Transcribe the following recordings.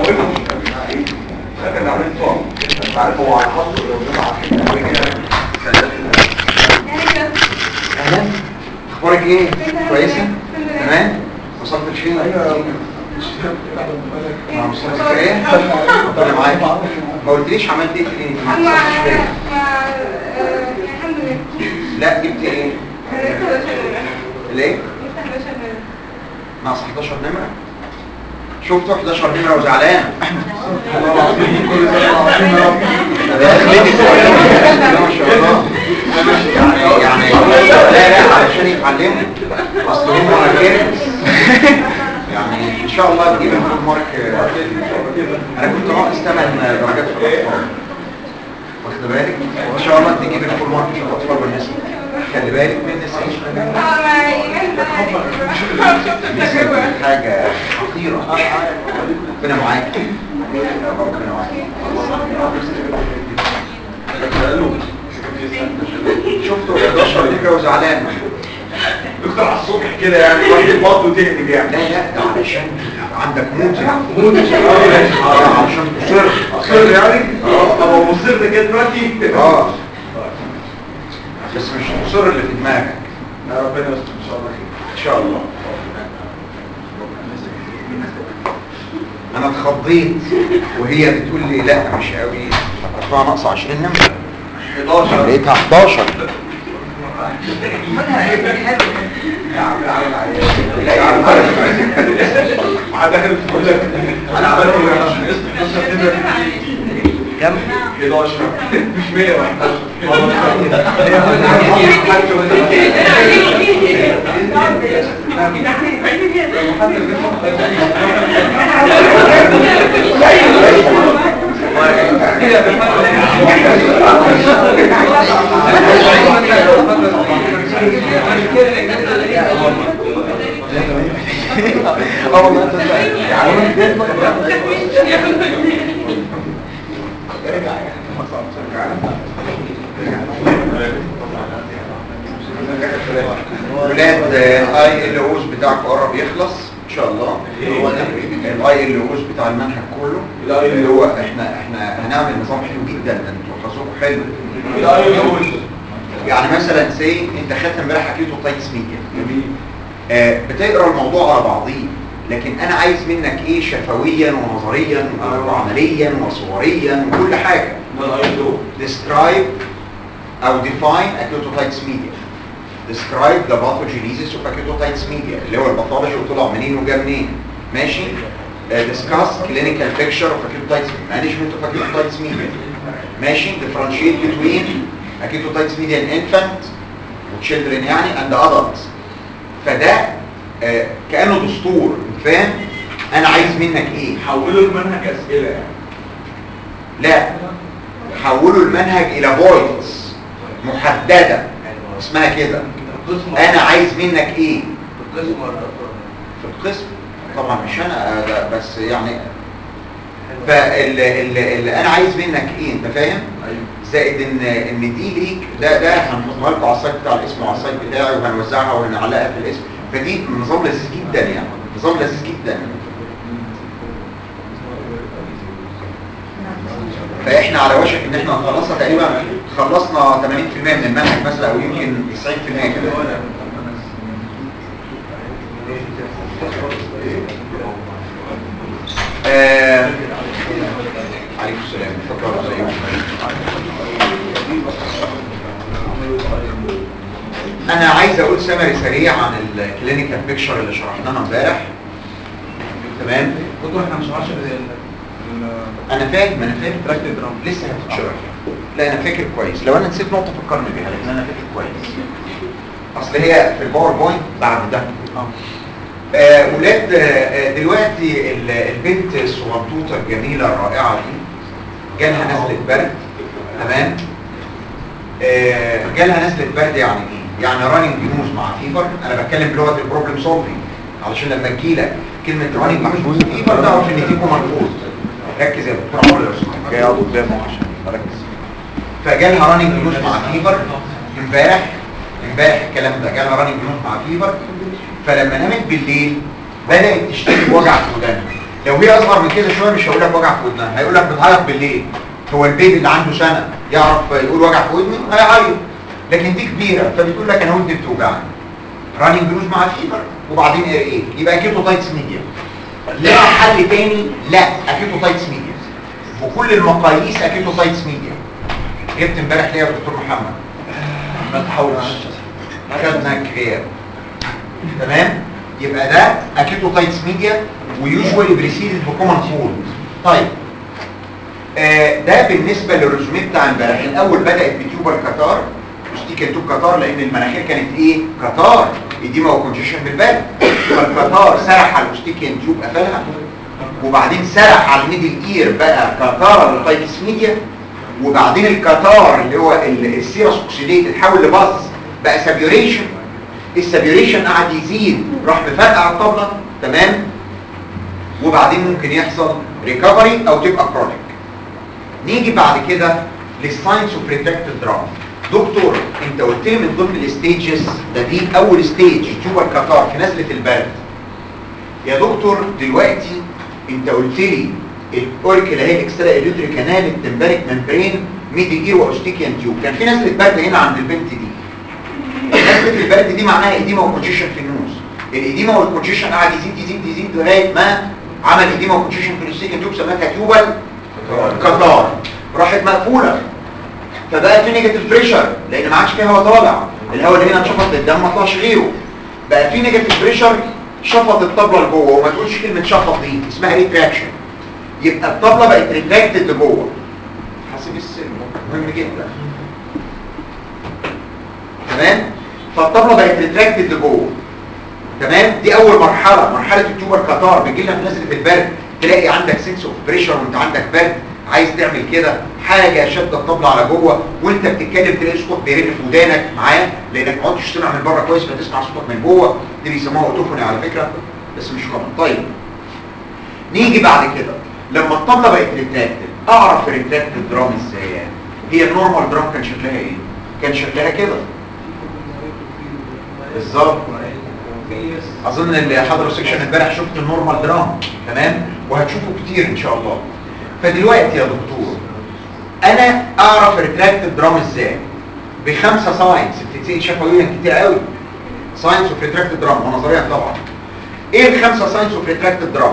طولهم ايه خلينا عاملين طول انت عارف هو على حظه لو جمع عارفين قبل كده اهلا اخبارك ايه كويسه تمام وصلت لفين ايوه ما وصلت ايه ربنا معاك ما قلتليش عملت ايه في الكلينيك ما أما وصلتش فين ما آه، الحمد لله لا جبت ايه لسه بشغل ليه لسه بشغل ناقص 11 نمره شفتوا 11 نمره وزعلان والله العظيم كل سنه العظيم يا رب ما شاء الله يعني يعني لا لا علشان يتعلموا اصل هم كيرفس يعني ان شاء الله تجيب الفول مارك انا كنت ناقص 8 درجات في الاطفال واخد بالك ان شاء الله تجيب الفول مارك في الاطفال والنساء خلي بالك من النساء اه ما ايمان ده حاجه خطيره ربنا معاك ربنا معاك شفتوا 11 دقيقه وزعلان دكتور على الصبح كده يعني واحد بطنه تقلب يعني لا لا ده علشان عندك موت يعني موت اه علشان تصر اصر يعني اه طب هو مصر كده دلوقتي اه بس مش تصر اللي في دماغك لا ربنا يستر ان شاء الله خير ان شاء الله انا اتخضيت وهي بتقول لي لا مش قوي اطلع ناقص 20 نمره 11 لقيتها 11 يا عم العمل عليك واحد داخل يقول لك انا عملت ايه عشان اسم 11 كده كم 11 مش 100 اه والله انت يعني ولاد الاي ال اوز بتاعك قرب يخلص ان شاء الله الاي ال اوز بتاع المنهج كله اللي هو احنا احنا هنعمل نظام حلو جدا انتوا حظكم حلو يعني مثلا سي انت خدت امبارح اكيد تايتس ميديا آه، بتقرا الموضوع على بعضيه لكن انا عايز منك ايه شفويا ونظريا وعمليا وصوريا وكل حاجه describe او define acute media describe the pathogenesis of acute media اللي هو الباثولوجي وطلع منين وجا منين ماشي uh, discuss clinical picture of acute management of acute media ماشي differentiate between acute media in infant وchildren يعني and adults فده آه كأنه دستور انت فاهم انا عايز منك ايه حولوا المنهج اسئله يعني لا حولوا المنهج الى بوينتس محددة اسمها كده انا عايز منك ايه القسم في القسم طبعا مش انا آه، ده بس يعني فاللي انا عايز منك ايه انت فاهم ايوه زائد ان ان دي ليك ده ده هنحطها لكم على السايت بتاع الاسم وعلى السايت بتاعي وهنوزعها وهنعلقها في الاسم فدي نظام لذيذ جدا يعني نظام لذيذ جدا فاحنا على وشك ان احنا نخلصها تقريبا خلصنا 80% من المنهج مثلا او يمكن 90% كده آه عليكم السلام اتفضلوا زيكم انا عايز اقول سمري سريع عن الكلينيكال بيكتشر اللي شرحناها امبارح تمام دكتور احنا مش عارفين انا فاهم انا فاهم تراكت درام لسه هتتشرح لا انا فاكر كويس لو انا نسيت نقطه فكرني بيها لكن انا فاكر كويس اصل هي في الباوربوينت بعد ده آه ولاد آه آه، دلوقتي ال- البنت الصغنطوطه الجميله الرائعه دي جالها نزله برد تمام آه جالها نزله برد يعني ايه يعني رانينج نوز مع فيفر انا بتكلم بلغه البروبلم سولفنج علشان لما تجيلك كلمه رانينج نوز فيفر تعرف ان فيكم منفوذ ركز يا دكتور عمرو لو سمحت جاي اقعد قدامه عشان اركز فجالها رانينج نوز مع فيفر امبارح امبارح الكلام ده جالها رانينج نوز مع فيفر فلما نامت بالليل بدات تشتكي بوجع في ودانها لو هي اصغر من كده شويه مش هقول لك وجع في ودنها هيقول لك بتعيط بالليل هو البيبي اللي عنده سنه يعرف يقول وجع في ودني هيعيط لكن دي كبيره فبتقول لك انا ودني بتوجعني رانينج جلوز مع فيبر وبعدين ار ايه يبقى كيتوتايتس ميديا لها حل تاني لا اكيتوتايتس ميديا وكل المقاييس اكيتوتايتس ميديا جبت امبارح ليه يا دكتور محمد ما تحاولش خدنا كرياب تمام يبقى ده اكيتوتايتس ميديا ويوجوالي بريسيدد بكومن كولد طيب آه ده بالنسبه للريزوميه بتاع امبارح الاول بدات بتيوبر كاتار اشتكي توب كاتار لان المناخير كانت ايه كاتار اديما وكونجيشن بالبال فالكاتار سرح على الاوستيكيان تيوب قفلها وبعدين سرح على الميدل اير بقى كاتار للتايتس ميديا وبعدين الكاتار اللي هو ال- السيرس اوكسيديت اتحول لباز بقى سابيوريشن السابيوريشن قعد يزيد راح مفرقع الطبله تمام وبعدين ممكن يحصل ريكفري او تبقى كرونيك نيجي بعد كده للساينس اوف ريفلكتد دراما دكتور انت قلت لي من ضمن الستيجز ده دي اول ستيج تيوبر كاتار في نزله البرد يا دكتور دلوقتي انت قلت لي الاوريكل اهي الاكسترا اليوتري كانال التمبارك ممبرين ميدي اير واوستيكيان تيوب كان في نزله برد هنا عند البنت دي نزله البرد دي معناها ايديما وكونجيشن في النوز الايديما والكونجيشن قعد يزيد يزيد يزيد لغايه ما عمل ايديما وكونجيشن في الاوستيكيان تيوب سماها تيوبال كاتار راحت مقفوله فبقى في نيجاتيف بريشر لان ما عادش فيها هواء طالع الهواء اللي هنا اتشفط للدم ما طلعش غيره بقى في نيجاتيف بريشر شفط الطبله لجوه وما تقولش كلمه شفط دي اسمها ريتراكشن يبقى الطبله بقت ريتراكتد لجوه حاسب السن مهم جدا تمام فالطبله بقت ريتراكتد لجوه تمام دي اول مرحله مرحله التوبر كاتار بيجي لنا في نزله البرد تلاقي عندك سنس اوف بريشر وانت عندك برد عايز تعمل كده حاجه شاده الطبله على جوه وانت بتتكلم تلاقي صوتك بيرن في ودانك معايا لانك ما عدتش تسمع من بره كويس فتسمع صوتك من جوه دي بيسموها اوتوفوني على فكره بس مش كومن طيب نيجي بعد كده لما الطبله بقت ريتراكتد اعرف الريتراكتد درام ازاي يعني هي النورمال درام كان شكلها ايه كان شكلها كده بالظبط اظن اللي حضروا سيكشن امبارح شفت النورمال درام تمام وهتشوفوا كتير ان شاء الله فدلوقتي يا دكتور انا اعرف ريتراكتد درام ازاي بخمسه ساينس بتتسال شفويا كتير قوي ساينس اوف ريتراكتد درام ونظريا طبعا ايه الخمسه ساينس اوف ريتراكتد درام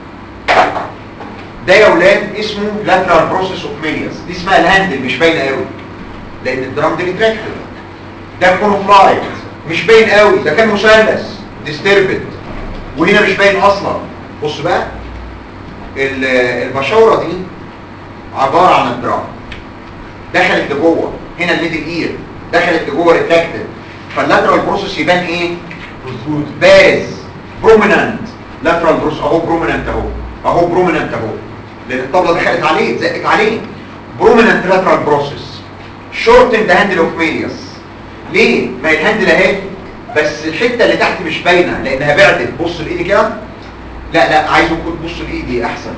ده يا اولاد اسمه lateral process of Melius دي اسمها الهاندل مش باينه قوي لان الدرام دي ريتراكتد ده كونوفلايت مش باين قوي ده كان مثلث ديستربد وهنا مش باين اصلا بص بقى ال- البشوره دي عباره عن الدرام دخلت لجوه هنا الميدل اير دخلت لجوه ريتراكتد فاللاترال بروسيس يبان ايه بارز بروميننت لاترال بروسيس اهو بروميننت اهو اهو بروميننت اهو لان الطبله دخلت عليه اتزقت عليه بروميننت لاترال بروسيس شورت ان ذا هاندل اوف ميليوس ليه ما هي الهاندل اهي بس الحته اللي تحت مش باينه لانها بعدت بص لايدي كده لا لا عايزه كنت تبص لايدي احسن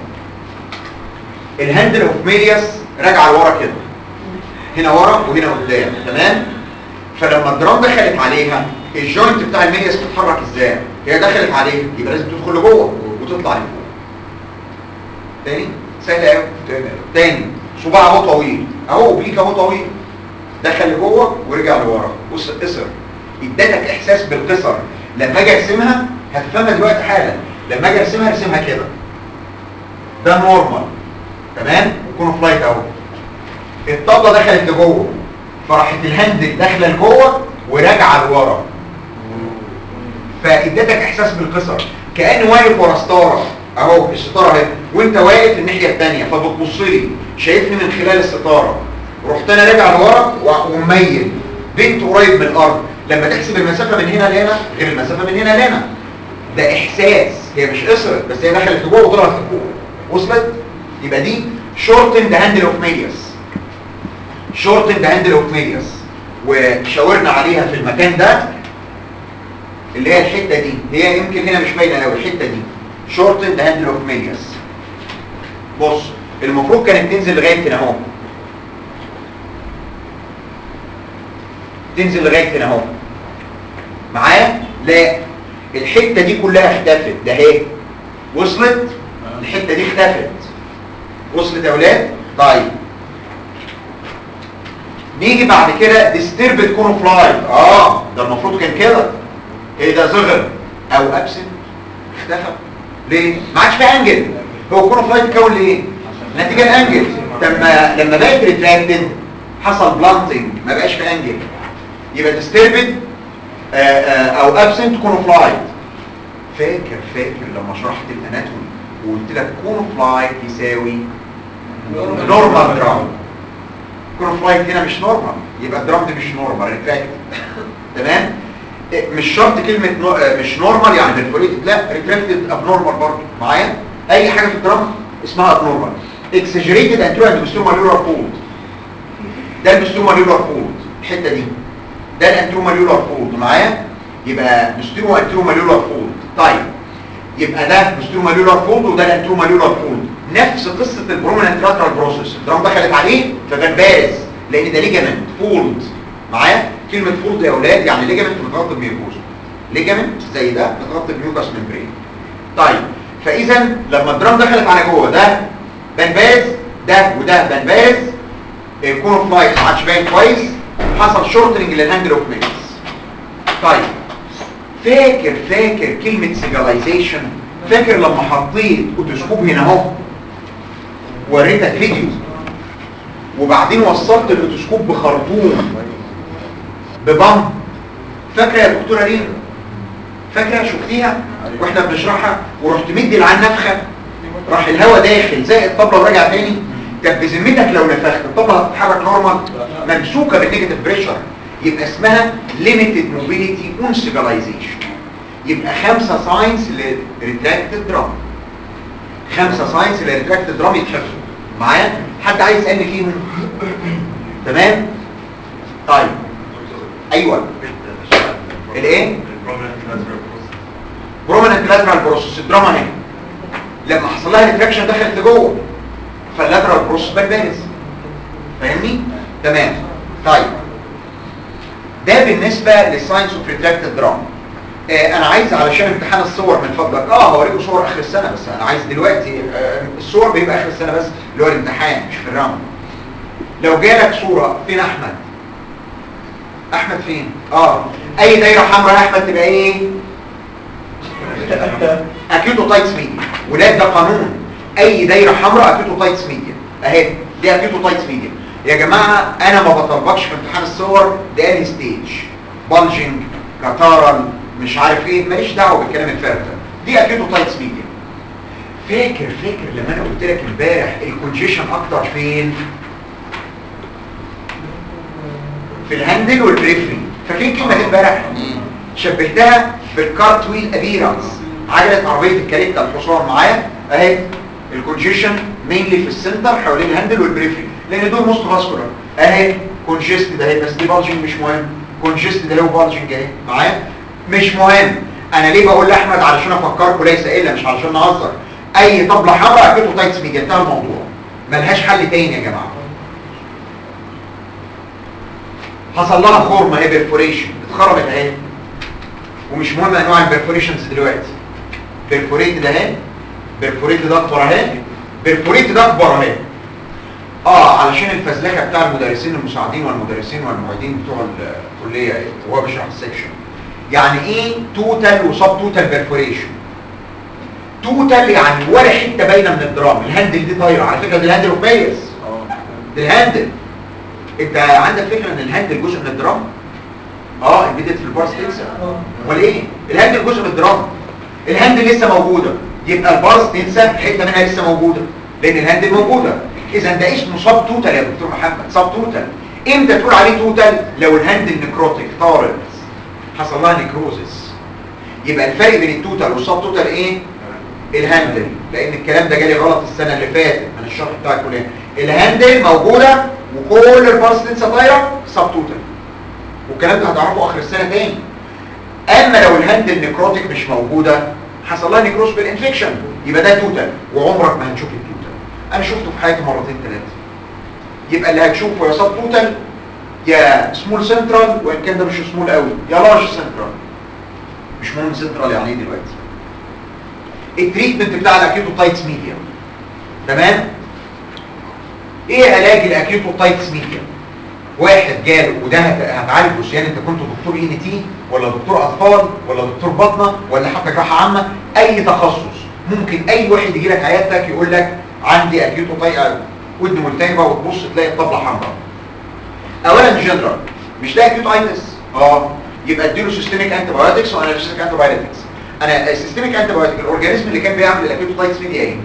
الهاندل اوف ميليوس راجعه لورا كده هنا ورا وهنا قدام تمام فلما الدرام دخلت عليها الجوينت بتاع الميليوس بيتحرك ازاي هي دخلت عليه يبقى لازم تدخل لجوه وتطلع لفوق تاني سهل قوي تاني تاني صباع اهو طويل اهو اوبليك اهو طويل دخل لجوه ورجع لورا بص قصر ادتك احساس بالقصر لما اجي ارسمها هتفهمها دلوقتي حالا لما اجي ارسمها ارسمها كده ده نورمال تمام ويكون فلايت اهو الطبله دخلت لجوه فراحت الهاندل داخله لجوه وراجعه لورا فادتك احساس بالقصر كاني واقف ورا ستاره اهو الستاره اهي وانت واقف الناحيه الثانيه فبتبص لي شايفني من خلال الستاره رحت انا راجع لورا و- ومميل بنت قريب من الارض لما تحسب المسافه من هنا لهنا غير المسافه من هنا لهنا ده احساس هي مش قصرت بس هي دخلت لجوه وطلعت لفوق وصلت يبقى دي شورتن ذا هاندل اوف ميليوس شورتن ذا هاندل اوف ميليوس وشاورنا عليها في المكان ده اللي هي الحته دي هي يمكن هنا مش باينه قوي الحته دي شورتن ذا هاندل اوف ميليوس بص المفروض كانت تنزل لغايه هنا اهو تنزل لغايه هنا اهو معايا لا الحته دي كلها اختفت ده اهي وصلت الحته دي اختفت وصلت يا اولاد طيب نيجي بعد كده disturbed كونوفلايت اه ده المفروض كان كده ايه ده صغر او ابسنت اختفى ليه ما عادش في انجل هو كونوفلايت اتكون ليه نتيجه الانجل لما لما بقت ريتراكتد حصل بلانتنج ما بقاش في انجل يبقى disturbed آه، آه، او ابسنت كونوفلايت فاكر فاكر لما شرحت الاناتومي وقلت لك كونوفلايت يساوي نورمال درام كونوفلايت هنا مش نورمال يبقى الدرام دي مش نورمال ريتراكت تمام إيه، مش شرط كلمة نو... آه، مش نورمال يعني بيرفوريتد لا ريتراكتد ابنورمال برضه معايا اي حاجة في الدرام اسمها ابنورمال اكسجريتد انترو اند بستروماليولار فولد ده البستروماليولار فولد الحتة دي ده الانتروماليولار فولد معايا يبقى بستروما انتروماليولار فولد طيب يبقى ده بستروماليولار فولد وده الانتروماليولار فولد نفس قصة البروميننت لاترال بروسيس الدرام دخلت عليه فبان بارز لان ده ليجامنت فولد معايا كلمة فولد يا اولاد يعني ليجامنت متغطى بميوكوزا ليجامنت زي ده متغطى بميوكاس ممبرين طيب فاذا لما الدرام دخلت على جوه ده بان بارز ده وده بان بارز الكون فلايت ما عادش باين كويس حصل شورتنج للهاندل اوف ميكس طيب فاكر فاكر كلمة سيجاليزيشن فاكر لما حطيت اوتوسكوب هنا اهو وريتك فيديو وبعدين وصلت الاوتوسكوب بخرطوم ببمب فاكره يا دكتوره ريم فاكره شفتيها واحنا بنشرحها ورحت مدي العين نفخه راح الهواء داخل زي الطبله وراجع تاني طب بذمتك لو نفخت الطبله هتتحرك نورمال ممسوكه بالنيجاتيف بريشر يبقى اسمها ليميتد موبيليتي اون سيجاليزيشن يبقى خمسه ساينس لريتراكتد درام خمسه ساينس لريتراكتد درام يتحفظوا معايا حد عايز يسالني فيهم تمام طيب ايوه الايه بروميننت لاترال بروسس الدراما اهي لما حصل لها ريتراكشن دخلت لجوه فاللاترال بروسس بان بارز فاهمني تمام طيب ده بالنسبه للساينس اوف ريتراكتد دراما آه انا عايز علشان امتحان الصور من فضلك اه هوريكم صور اخر السنه بس انا عايز دلوقتي آه الصور بيبقى اخر السنه بس اللي هو الامتحان مش في الراوند لو جالك صوره فين احمد احمد فين اه اي دايره حمراء يا احمد تبقى ايه اكيوتو تايتس ميديا ولاد ده قانون اي دايره حمراء اكيوتو تايتس ميديا اهي دي اكيوتو تايتس ميديا يا جماعه انا ما بطلبكش في امتحان الصور ده انهي ستيج بلجنج كاتارال مش عارف ايه ماليش دعوه بالكلام الفارغ ده دي اكيوتو تايتس ميديا فاكر فاكر لما انا قلت لك امبارح الكونجيشن اكتر فين في الهاندل والبريفري فاكرين كلمه دي امبارح شبهتها بالكارت ويل ابيرنس عجله عربيه الكاريتا الحصان معايا اهي الكونجيشن مينلي في السنتر حوالين الهاندل والبريفري لان دول موست فاسكولار اهي كونجست ده اهي بس دي بالجنج مش مهم كونجست ده له بالجنج اهي معايا مش مهم انا ليه بقول لاحمد علشان افكركم ليس الا مش علشان نهزر اي طبله حمراء اكيد تايتس ميديا انتهى الموضوع ملهاش حل تاني يا جماعه حصل لها خرم اهي بيرفوريشن اتخربت اهي ومش مهم انواع البرفوريشنز دلوقتي بيرفوريتد اهي بيرفوريتد اكبر اهي بيرفوريتد اكبر اهي اه علشان الفزلكه بتاع المدرسين المساعدين والمدرسين والمعيدين بتوع الكليه وهو بيشرح السكشن يعني ايه توتال وسب توتال بيرفوريشن توتال يعني ولا حته باينه من الدرام الهاندل دي طايره على فكره دي الهاندل اوف بيس دي الهاندل انت عندك فكره ان الهاندل جزء من الدرام اه امبيدد في البارس تنسى امال ايه الهاندل جزء من الدرام الهاندل لسه موجوده يبقى البارس تنسى حته منها لسه موجوده لان الهاندل موجوده اذا ده اسمه سب توتال يا دكتور محمد سب توتال امتى تقول عليه توتال لو الهاندل نكروتيك طارد حصل لها نكروزس يبقى الفرق بين التوتال والسب توتال ايه الهاندل لان الكلام ده جالي غلط السنه اللي فاتت من الشرح بتاع الكليه الهاندل موجوده وكل البارس تنسى طايره سب توتال والكلام ده هتعرفه اخر السنه تاني اما لو الهاندل نكروتيك مش موجوده حصل لها نكروز بالانفكشن يبقى ده توتال وعمرك ما هتشوف التوتال انا شفته في حياتي مرتين ثلاثه يبقى اللي هتشوفه يا سب توتال يا سمول سنترال وان كان ده مش سمول قوي يا لارج سنترال مش مهم سنترال يعني ايه دلوقتي التريتمنت بتاع الاكيوتوتايتس ميديا تمام ايه علاج الاكيوتوتايتس ميديا واحد جاله وده هت- هتعالجه يعني انت كنت دكتور ان تي ولا دكتور اطفال ولا دكتور باطنه ولا حتى جراحه عامه اي تخصص ممكن اي واحد يجي لك عيادتك يقول لك عندي اكيوتوتايتس ودن ملتهبه وتبص تلاقي الطبله حمراء اولا جنرال مش ده اكيوتايتس اه يبقى اديله سيستميك انتي بايوتكس وانا سيستميك انتي بايوتكس انا السيستميك انتي بايوتك الاورجانيزم اللي كان بيعمل الاكيوتايتس ميديا ايه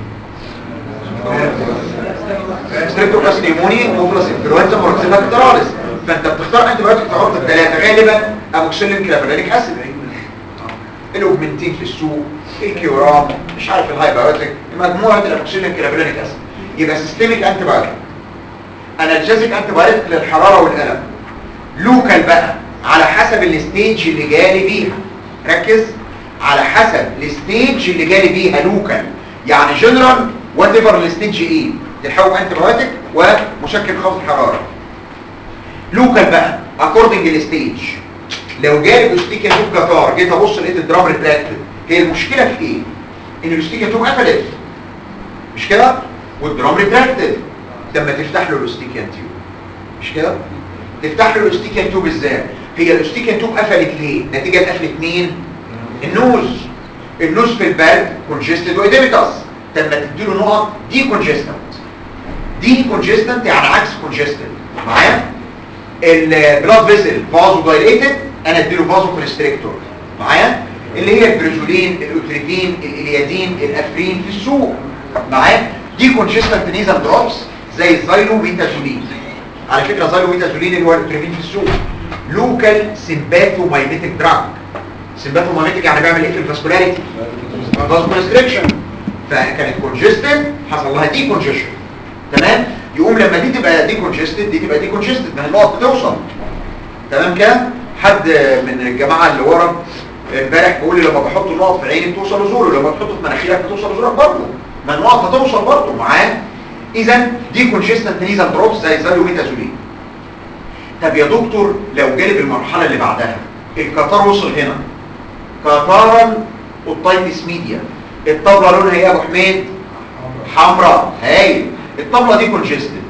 ستريبتوكاس نيموني موفلس انفلونزا موركسيلا بكتيراليس فانت بتختار انتي بايوتك تغطي الثلاثه غالبا اموكسيلين كلافيريك اسيد الاوجمنتين في السوق الكيورام مش عارف الهاي بايوتك مجموعه الاموكسيلين كلافيريك اسيد يبقى سيستميك انتي بايوتك انالجيزيك انتي بايوتك للحراره والالم لوكال بقى على حسب الستيج اللي جالي بيها ركز على حسب الستيج اللي جالي بيها لوكال يعني جنرال وات ايفر الستيج ايه تحاول انتي بايوتك ومشكل خفض حراره لوكال بقى اكوردنج للستيج لو جالي اوستيكيا توب كتار جيت ابص لقيت الدرام ريتراكتد هي المشكله في ايه ان الاوستيكيا توب قفلت مش كده والدرام ريتراكتد لما تفتح له الاوستيكيا تيوب مش كده تفتح له الاوستيكيا تيوب ازاي هي الاوستيكيا تيوب قفلت ليه نتيجه لقفله مين النوز النوز في البرد كونجستد وايديميتاس لما تديله نقط دي كونجستنت دي كونجستنت يعني عكس كونجستد معايا البلاد فيسل فازو دايليتد انا اديله فازو كونستريكتور معايا اللي هي البريزولين الاوتريفين الاليادين الافرين في السوق معايا دي كونجستنت نيزل دروبس زي الزايلو ميتازولين على فكره زايلو ميتازولين اللي هو الاوتريفين في السوق لوكال سيمباثومايميتيك دراج سيمباثومايميتيك يعني بيعمل ايه في الفاسكولاريتي فازو كونستريكشن فكانت كونجستد حصل لها دي كونجيشن تمام يقوم لما دي تبقى دي كونجستد دي تبقى دي كونجستد ما هي النقط بتوصل تمام كده حد من الجماعه اللي ورا امبارح بيقول لي لما بحط النقط في عيني بتوصل لزوري لما تحطه في مناخيرك بتوصل لزورك برضه ما النقط هتوصل برضه معاه اذا دي كونجستنت نيزل دروبس زي زالوميتازولين طب يا دكتور لو جالب المرحله اللي بعدها القطار وصل هنا قطارا اوتايتس ميديا الطبله لونها ايه يا ابو حميد حمراء هايل الطبله دي كونجستد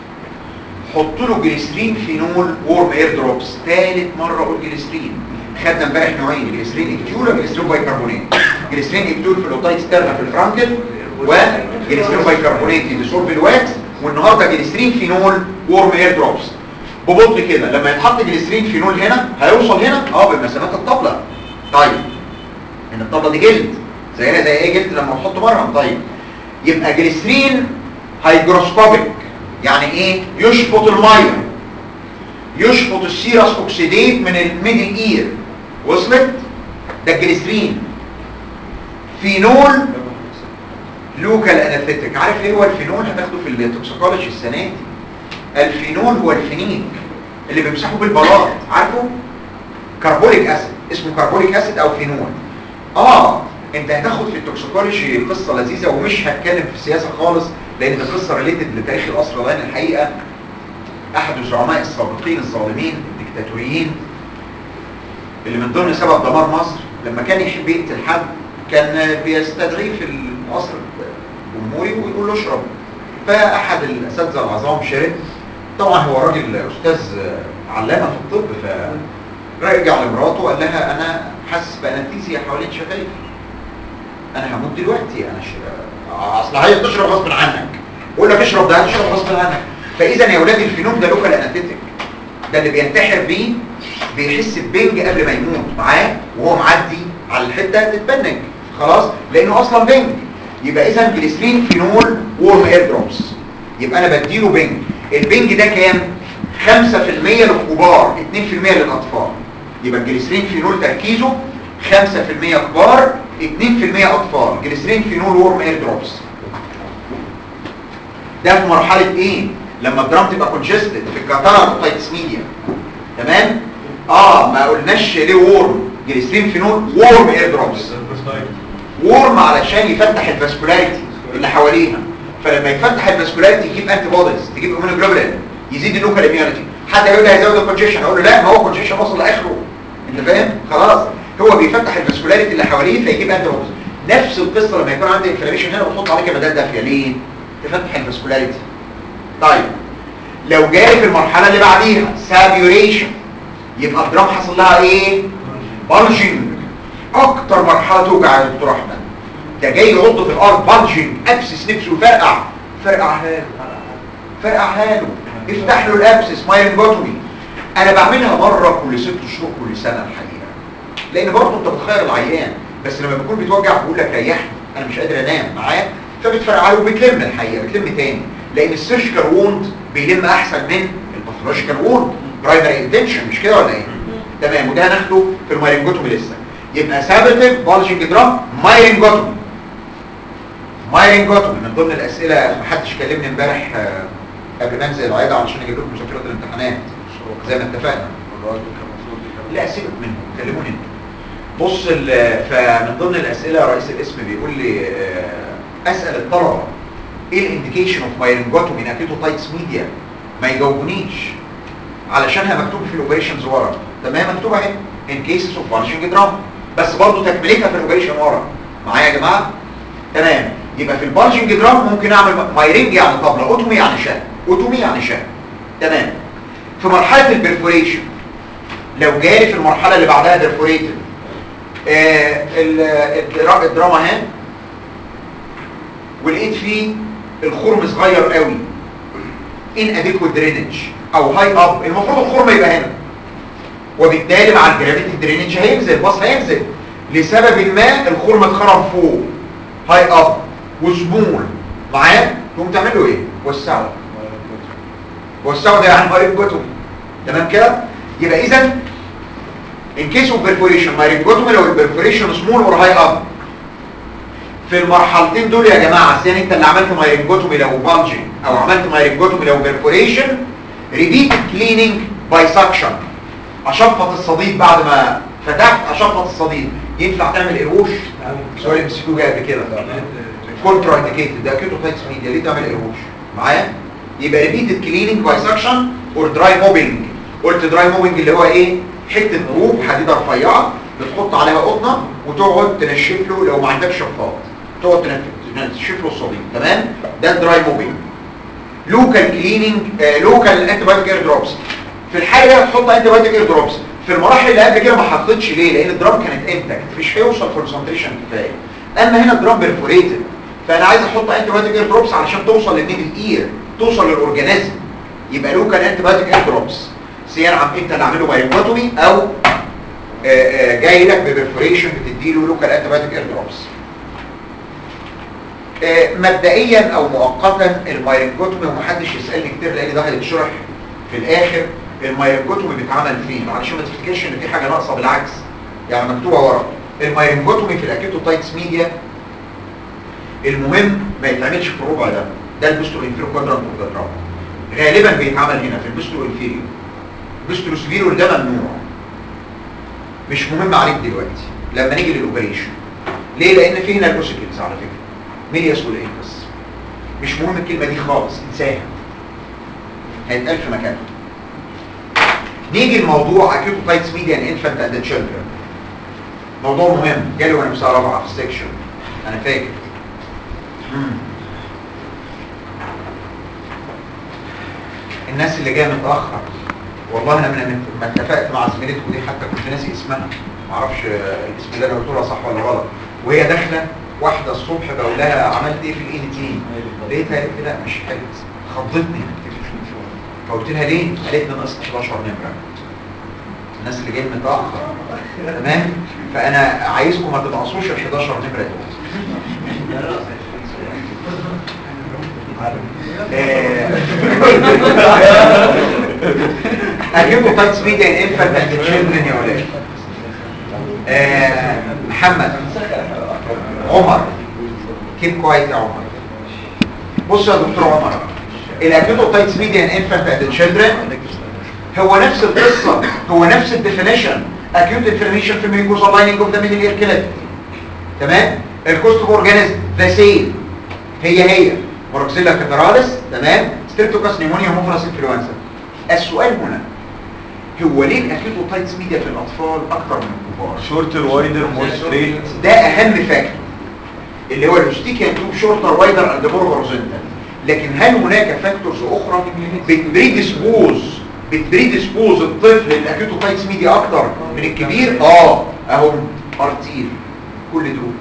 حط له جليسرين فينول وورم اير دروبس ثالث مره اقول جليسرين خدنا امبارح نوعين جليسرين اكتيول وجليسرين بايكربونات جليسرين اكتيول في الاوتايتس تيرنا في الفرانكل وجليسرين بايكربونات في ديسولف الواكس والنهارده جليسرين فينول وورم اير دروبس ببطء كده لما يتحط جليسرين فينول هنا هيوصل هنا اه بمسافات الطبله طيب ان الطبله دي جلد زينا زي ايه جلد لما تحط مرهم طيب يبقى جليسرين هيجروسكوبيك يعني ايه يشفط الميه يشفط السيرس اوكسيديت من الميدل اير وصلت ده الجليسرين فينول لوكال اناثيتك عارف ايه هو الفينول هتاخده في التوكسيكولوجي السنه دي الفينول هو الفينيك اللي بيمسحوا بالبلاط عارفه كربونيك اسيد اسمه كربونيك اسيد او فينول اه انت هتاخد في التوكسيكولوجي قصه لذيذه ومش هتكلم في السياسه خالص لان دي قصه ريليتد لتاريخ القصر لان الحقيقه احد الزعماء السابقين الظالمين الدكتاتوريين اللي من ضمن سبب دمار مصر لما كان يحب يقتل حد كان بيستدعيه في القصر الجمهوري ويقول له اشرب فاحد الاساتذه العظام شرب طبعا هو راجل استاذ علامه في الطب فرجع لمراته وقال لها انا حاسس بانستيزيا حوالين شفايفي انا هموت دلوقتي انا ش... اصل هي بتشرب غصب عنك بقول لك اشرب ده هتشرب غصب عنك فاذا يا اولاد الفينوم ده لوكال انستيك ده اللي بينتحر بيه بيحس ببنج قبل ما يموت معاه وهو معدي على الحته تتبنج خلاص لانه اصلا بنج يبقى اذا جليسرين فينول وورم اير دروبس يبقى انا بديله بنج البنج ده كام 5% للكبار 2% للاطفال يبقى الجليسرين فينول تركيزه 5% كبار 2% اطفال جليسرين فينول وورم اير دروبس ده في مرحله ايه لما الدرام تبقى كونجستد في الكاتارا اوتايتس ميديا تمام اه ما قلناش ليه وورم جليسرين فينول وورم اير دروبس وورم علشان يفتح الفاسكولاريتي اللي حواليها فلما يفتح الفاسكولاريتي يجيب انتي بوديز تجيب اميونوجلوبولين يزيد اللوكال اميونيتي حد يقول لي هيزود الكونجيشن اقول له لا ما هو الكونجيشن وصل لاخره انت فاهم خلاص هو بيفتح الفاسكولاريتي اللي حواليه فيجيب انتي بوديز نفس القصه لما يكون عندي انفلاميشن هنا بتحط عليه كمادات دافيه ليه تفتح الفاسكولاريتي طيب لو جالي في المرحله اللي بعديها سابيوريشن يبقى الدرام حصل لها ايه بلجنج اكتر مرحله توجع يا دكتور احمد ده جاي يعض في الارض بلجنج ابسس نفسه يفرقع فرقعها له فرقعها له افتح له الابسس مايلنجوتومي انا بعملها مره كل ست شهور كل سنه الحقيقه لان برضه انت بتخير العيان بس لما بيكون بيتوجع بيقول لك ريحني انا مش قادر انام معاك فبتفرقع له وبتلم الحقيقه بتلم تاني لان السيرجيكال ووند بيلم احسن من الباثولوجيكال ووند برايمري انتنشن مش كده ولا ايه تمام وده هناخده في المايرنجوتومي لسه يبقى سابتيف بالجنج درام مايرنجوتومي مايرنجوتومي من ضمن الاسئله ما حدش كلمني امبارح آه، قبل ما انزل العياده علشان اجيب لكم مذكرات الامتحانات زي ما اتفقنا لا سيبك منهم كلموني انتوا بص ال- فمن ضمن الاسئله رئيس القسم بيقول لي آه، اسال الطلبه ايه الانديكيشن اوف مايرنجوتومي ان اكيتوتايتس ميديا ما يجاوبونيش علشانها مكتوب في الاوبريشنز ورا تمام مكتوب اهي ان كيسز اوف بالجنج درام بس برضه تكملتها في الاوبريشن ورا معايا يا جماعه تمام يبقى في البالجنج درام ممكن اعمل مايرنج يعني طبله اوتومي يعني شاه اوتومي يعني شاه تمام في مرحله البرفوريشن لو جالي في المرحله اللي بعدها برفوريتد آه ال- الدرا- الدراما اهي ولقيت فيه الخرم صغير قوي ان اديكوت درينج او هاي اب المفروض الخرم يبقى هنا وبالتالي مع الجرافيتي درينج هينزل باص هينزل لسبب ما الخرم اتخرم فوق هاي اب وسمول معايا تقوم تعملوا ايه وسعوا وسعوا ده يعني مايرنجوتومي تمام كده يبقى اذا ان كيس اوف بيرفوريشن مايرنجوتومي لو البرفوريشن سمول اور هاي اب في المرحلتين دول يا جماعه اذا انت اللي عملت مايرنجوتومي لو بالجنج او عملت مايرنجوتومي لو بيرفوريشن ريبيت كليننج باي سكشن اشفط الصديد بعد ما فتحت اشفط الصديد ينفع تعمل ايروش سؤال ام سي كيو جاي قبل كده كونترا انديكيتد ده كيتوتايتس ميديا ليه تعمل ايروش معايا يبقى ريبيتد كليننج باي سكشن اور دراي موبينج قلت دراي موبينج اللي هو ايه حته روب حديده رفيعه بتحط عليها قطنه وتقعد تنشف له لو ما عندكش شفاط تقعد تنف- تنشف له الصديد تمام ده الدراي موبينج لوكال كليننج لوكال انتي بايوتيك اير دروبس في الحاله دي هتحط انتي بايوتيك اير دروبس في المراحل اللي قبل كده ما حطيتش ليه لان الدرام كانت انتكت مش هيوصل كونسنتريشن كفايه اما هنا الدرام بيرفوريتد فانا عايز احط انتي بايوتيك اير دروبس علشان توصل للميدل اير توصل للاورجانيزم يبقى لوكال انتي بايوتيك اير دروبس سيان عم انت اللي عامله بايوتومي او آه، آه، جاي لك ببرفوريشن بتديله لوكال انتي بايوتيك اير دروبس آه، مبدئيا او مؤقتا المايرنجوتومي ومحدش يسالني كتير لان ده هيتشرح في الاخر المايرنجوتومي بيتعمل فين علشان ما تفتكرش ان في حاجه ناقصه بالعكس يعني مكتوبه ورا المايرنجوتومي في الاكيتوتايتس ميديا المهم ما يتعملش في الربع ده ده البوستو انفيرو كوادرانت اوف ذا غالبا بيتعمل هنا في البوستو انفيريو البوستو سفيرو ده ممنوع مش مهم عليك دلوقتي لما نيجي للاوبريشن ليه لان في هنا الاوسيكلز على فكره ميلياس والانكس مش مهم الكلمه دي خالص انساها هيتقال في مكانها نيجي لموضوع اكيوتوتايتس ميديا ان انفانت اند تشيلدرن موضوع مهم جالي وانا في سنه رابعه في السكشن انا فاكر مم. الناس اللي جايه متاخر والله انا من ما اتفقت مع زميلتكم دي حتى كنت ناسي اسمها ما اعرفش آه، الاسم اللي انا قلته لها صح ولا غلط وهي داخله واحده الصبح بقول لها عملت ايه في الاي تي لقيتها قالت لي لا مش حلو خضتني فقلت لها ليه قالت لي ناقص 11 نمره الناس اللي جايين متاخر تمام فانا عايزكم ما تنقصوش ال 11 نمره دول اجيبوا تايتس ميديا ان انفانت اند تشيلدرن يا ولاد آه، محمد عمر كيب كويس يا عمر بص يا دكتور عمر الاكيوتوتايتس ميديا ان انفانت اند تشيلدرن هو نفس القصه هو نفس الديفينيشن اكيوت انفلاميشن في الميكوزا لايننج اوف ذا ميدل اير كليت تمام الكوست اوف اورجانيزم ذا سيم هي هي موركسيلا كاتراليس تمام ستريبتوكاس نيمونيا موفرس انفلونزا السؤال هنا هو ليه الاكيوتوتايتس ميديا في الاطفال اكتر من الكبار شورتر وايدر مور ستريت ده اهم فاكتور اللي هو الاستيكيان توب شورتر وايدر اند مور هوريزونتال لكن هل هناك فاكتورز اخرى بتبريدسبوز بتبريدسبوز الطفل للاكيوتوبايتس ميديا اكتر من الكبير اه اهو ارتيل كل دول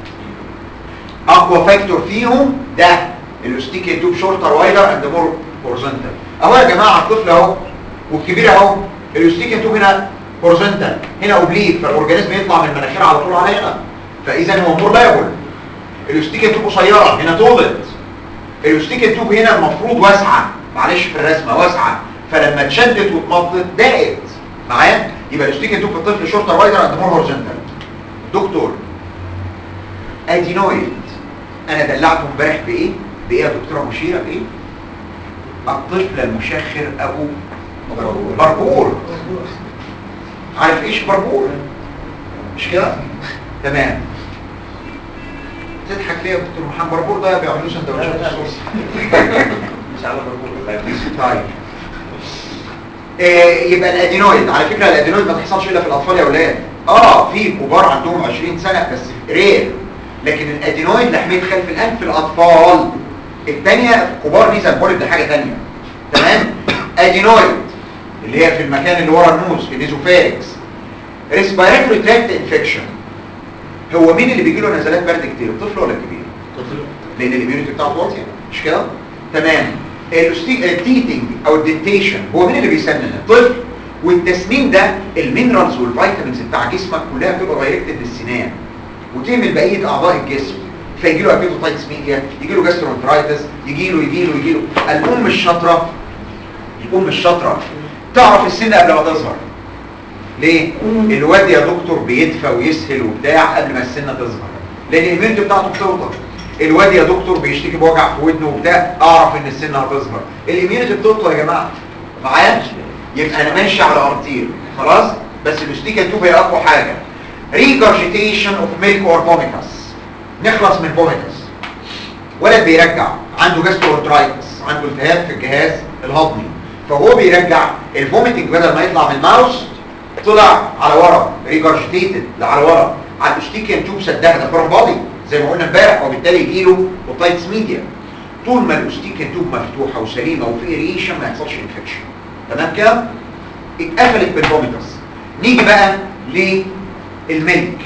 اقوى فاكتور فيهم ده الاستيكيان توب شورتر وايدر اند مور هوريزونتال اهو يا جماعه الطفل اهو والكبير اهو الاستيكيان توب هنا هوريزونتال هنا اوبليك فالاورجانيزم يطلع من المناخير على طول على هنا فاذا هو مور لايبل الاستيكيان توب قصيره هنا طولت الاستيكيان توب هنا المفروض واسعه معلش في الرسمه واسعه فلما اتشدت واتمطت ضاقت معايا يبقى الاستيكيان توب في الطفل شورتر وايدر اند مور هوريزونتال دكتور ادينويد انا دلعته امبارح بايه بايه يا دكتوره مشيره بايه الطفل المشخر ابو بربور عارف ايش بربور مش كده تمام تضحك ليه يا دكتور محمد بربور ده بيعملوا سندوتشات الصوص مش على بربور طيب إيه يبقى الادينويد على فكره الادينويد ما تحصلش الا في الاطفال يا اولاد اه في كبار عندهم 20 سنه بس رير لكن الادينويد لحميه خلف الانف في الاطفال الثانيه كبار نيزل بوليب ده حاجه ثانيه تمام ادينويد اللي هي في المكان اللي ورا النوز في النيزوفاريكس ريسبيراتوري تراكت انفكشن هو مين اللي بيجي له نزلات برد كتير الطفل ولا الكبير لان الاميونيتي بتاعته واطيه مش كده تمام التيتنج او الدنتيشن هو مين اللي بيسنن الطفل والتسنين ده المينرالز والفيتامينز بتاع جسمك كلها بتبقى دايركتد للسنان وتهمل بقيه اعضاء الجسم فيجي له ابيتوتايتس ميديا يجي له جاسترونترايتس يجي له يجي له يجي له الام الشاطره الام الشاطره تعرف السن قبل ما تظهر ليه الواد يا دكتور بيدفى ويسهل وبتاع قبل ما السنه تظهر لان الاميونيتي بتاعته بتوطى الواد يا دكتور بيشتكي بوجع في ودنه وبتاع اعرف ان السنه هتظهر الاميونيتي بتوطى يا جماعه معايا يبقى انا ماشي على ارتير خلاص بس الاستيكا توب هي اقوى حاجه regurgitation of milk or vomitus نخلص من vomitus ولد بيرجع عنده جاسترونترايتس عنده التهاب في الجهاز الهضمي فهو بيرجع الفوميتنج بدل ما يطلع من الماوس طلع على ورا ريجرجيتيتد على ورا على الاستيكيان توب سدها ده فروم بادي زي ما قلنا امبارح وبالتالي يجيله اوتايتس ميديا طول ما الاستيكيان توب مفتوحه وسليمه وفي ريشن ما يحصلش انفكشن تمام كده اتقفلت بالفوميتس نيجي بقى للملك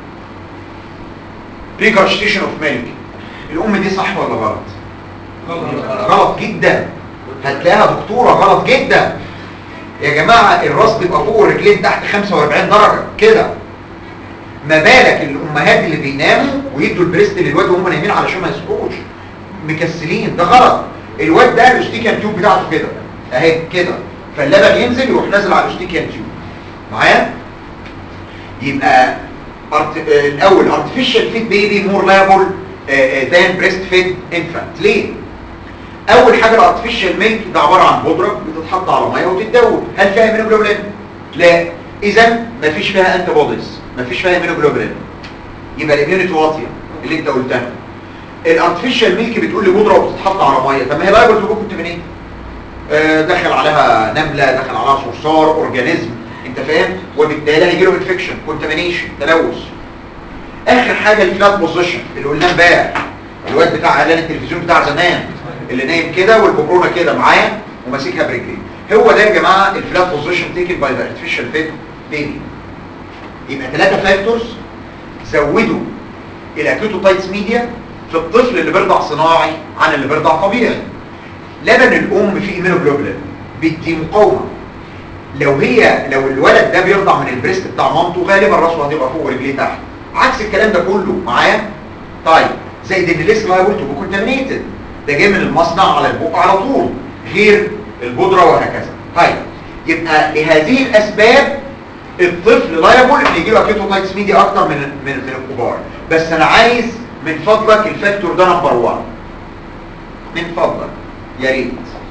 ريجرجيتيشن اوف ميلك الام دي صح ولا غلط غلط جدا هتلاقيها دكتوره غلط جدا يا جماعه الراس تبقى فوق والرجلين تحت 45 درجه كده ما بالك الامهات اللي بيناموا ويدوا البريست للواد وهم نايمين علشان ما يصحوش مكسلين ده غلط الواد ده الاستيكان تيوب بتاعته كده اهي كده فاللبن ينزل يروح نازل على الاستيكان تيوب معايا يبقى أرت... آه، الاول artificial feed baby more liable آه، آه، than breastfed infant ليه اول حاجه الارتفيشال ميلك ده عباره عن بودره بتتحط على ميه وتتدوب هل فيها هيموجلوبين لا اذا مفيش فيها انتي بوديز مفيش فيها هيموجلوبين يبقى الاميونيتي واطيه اللي انت قلتها الارتفيشال ميلك بتقول لي بودره وبتتحط على ميه طب ما هي لايبل تو كنت منين آه، دخل عليها نمله دخل عليها صرصار اورجانيزم انت فاهم وبالتالي هيجي له انفكشن كونتامينيشن تلوث اخر حاجه الفلات بوزيشن اللي قلناه امبارح الواد بتاع اعلان التلفزيون بتاع زمان اللي نايم كده والببرونه كده معايا وماسكها برجليه هو ده يا جماعه الفلات بوزيشن تيكن باي ذا ارتفيشال فيت بيبي يبقى ثلاثه فاكتورز زودوا الاكيوتوتايتس ميديا في الطفل اللي بيرضع صناعي عن اللي بيرضع طبيعي لبن الام فيه ايمينوجلوبولين بيدي مقاومه لو هي لو الولد ده بيرضع من البريست بتاع مامته غالبا راسه هتبقى فوق ورجليه تحت عكس الكلام ده كله معايا طيب زائد ان لسه لايبل تو كونتامينيتد ده جاي من المصنع على البوق على طول غير البودره وهكذا طيب يبقى لهذه الاسباب الطفل لايبل ان يجي له اكيوتوتايتس ميديا اكتر من من من الكبار بس انا عايز من فضلك الفاكتور ده نمبر 1 من فضلك يا ريت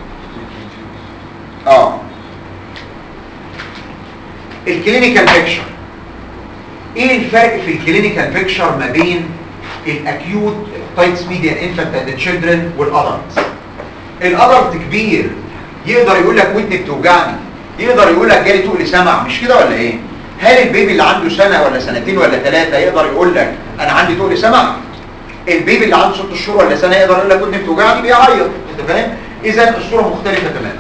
اه الكلينيكال بيكشر ايه الفرق في الكلينيكال بيكشر ما بين الاكيوت تايتس ميديا انفانت اند تشيلدرن والادلت الادلت كبير يقدر يقول لك ودني بتوجعني يقدر يقول لك جالي تقل سمع مش كده ولا ايه هل البيبي اللي عنده سنه ولا سنتين ولا ثلاثه يقدر يقول لك انا عندي تقل سمع البيبي اللي عنده ست شهور ولا سنه يقدر يقول لك ودني بتوجعني بيعيط انت فاهم اذا الصوره مختلفه تماما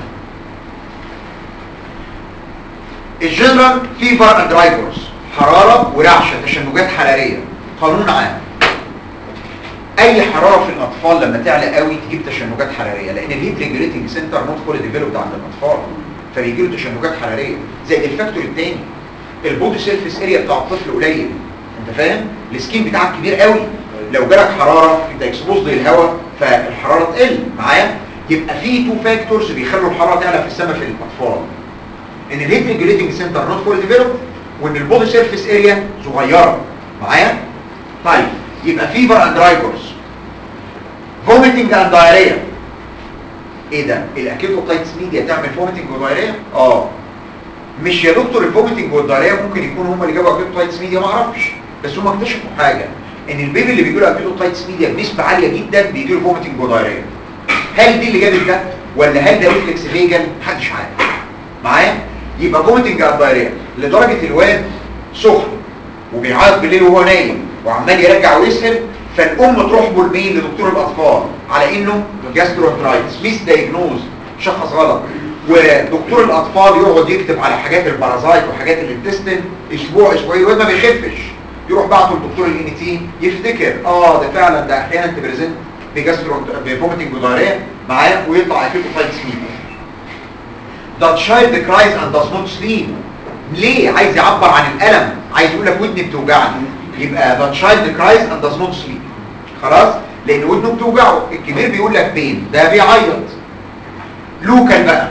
الجنرال فيفر اند رايفرز حراره ورعشه تشنجات حراريه قانون عام اي حراره في الاطفال لما تعلى قوي تجيب تشنجات حراريه لان الهيت ريجوليتنج سنتر نوت فول ديفلوبد عند الاطفال فبيجي له تشنجات حراريه زائد الفاكتور الثاني البودي سيرفيس اريا بتاع الطفل قليل انت فاهم السكين بتاعك كبير قوي لو جالك حراره انت اكسبوز للهواء فالحراره تقل معايا يبقى في تو فاكتورز بيخلوا الحراره تعلى في السماء في الاطفال ان الهيت ريجوليتنج سنتر نوت فول ديفلوبد وان البودي سيرفيس اريا صغيره معايا طيب يبقى فيفر اند رايفرز فوميتنج اند دايريا ايه ده الاكيوتوتايتس ميديا تعمل فوميتنج ودايريا اه مش يا دكتور الفوميتنج والدايريا ممكن يكونوا هم اللي جابوا اكيوتوتايتس ميديا ما اعرفش بس هم اكتشفوا حاجه ان البيبي اللي بيجي له اكيوتوتايتس ميديا بنسبه عاليه جدا بيجي له فوميتنج ودايريا هل دي اللي جابت ده ولا هل ده ريفلكس فيجن محدش عارف معايا يبقى فوميتنج اند دايريا لدرجه الواد سخن وبيعيط بالليل وهو نايم وعمال يرجع ويسهل فالام تروح له لمين لدكتور الاطفال على انه جاستروانترايتس ميس دايجنوز شخص غلط ودكتور الاطفال يقعد يكتب على حاجات البارازايت وحاجات الانتستين اسبوع اسبوعين الواد ما بيخفش يروح بعته لدكتور الان تي يفتكر اه ده فعلا ده احيانا تبريزنت بجاسترو بفوميتنج ودايريا معاه ويطلع اكيوتوفايتس ميديا that child cries and does not sleep ليه عايز يعبر عن الالم عايز يقول لك ودني بتوجعني يبقى that child cries and does not sleep خلاص لان ودنه بتوجعه الكبير بيقول لك بين ده بيعيط لوكال بقى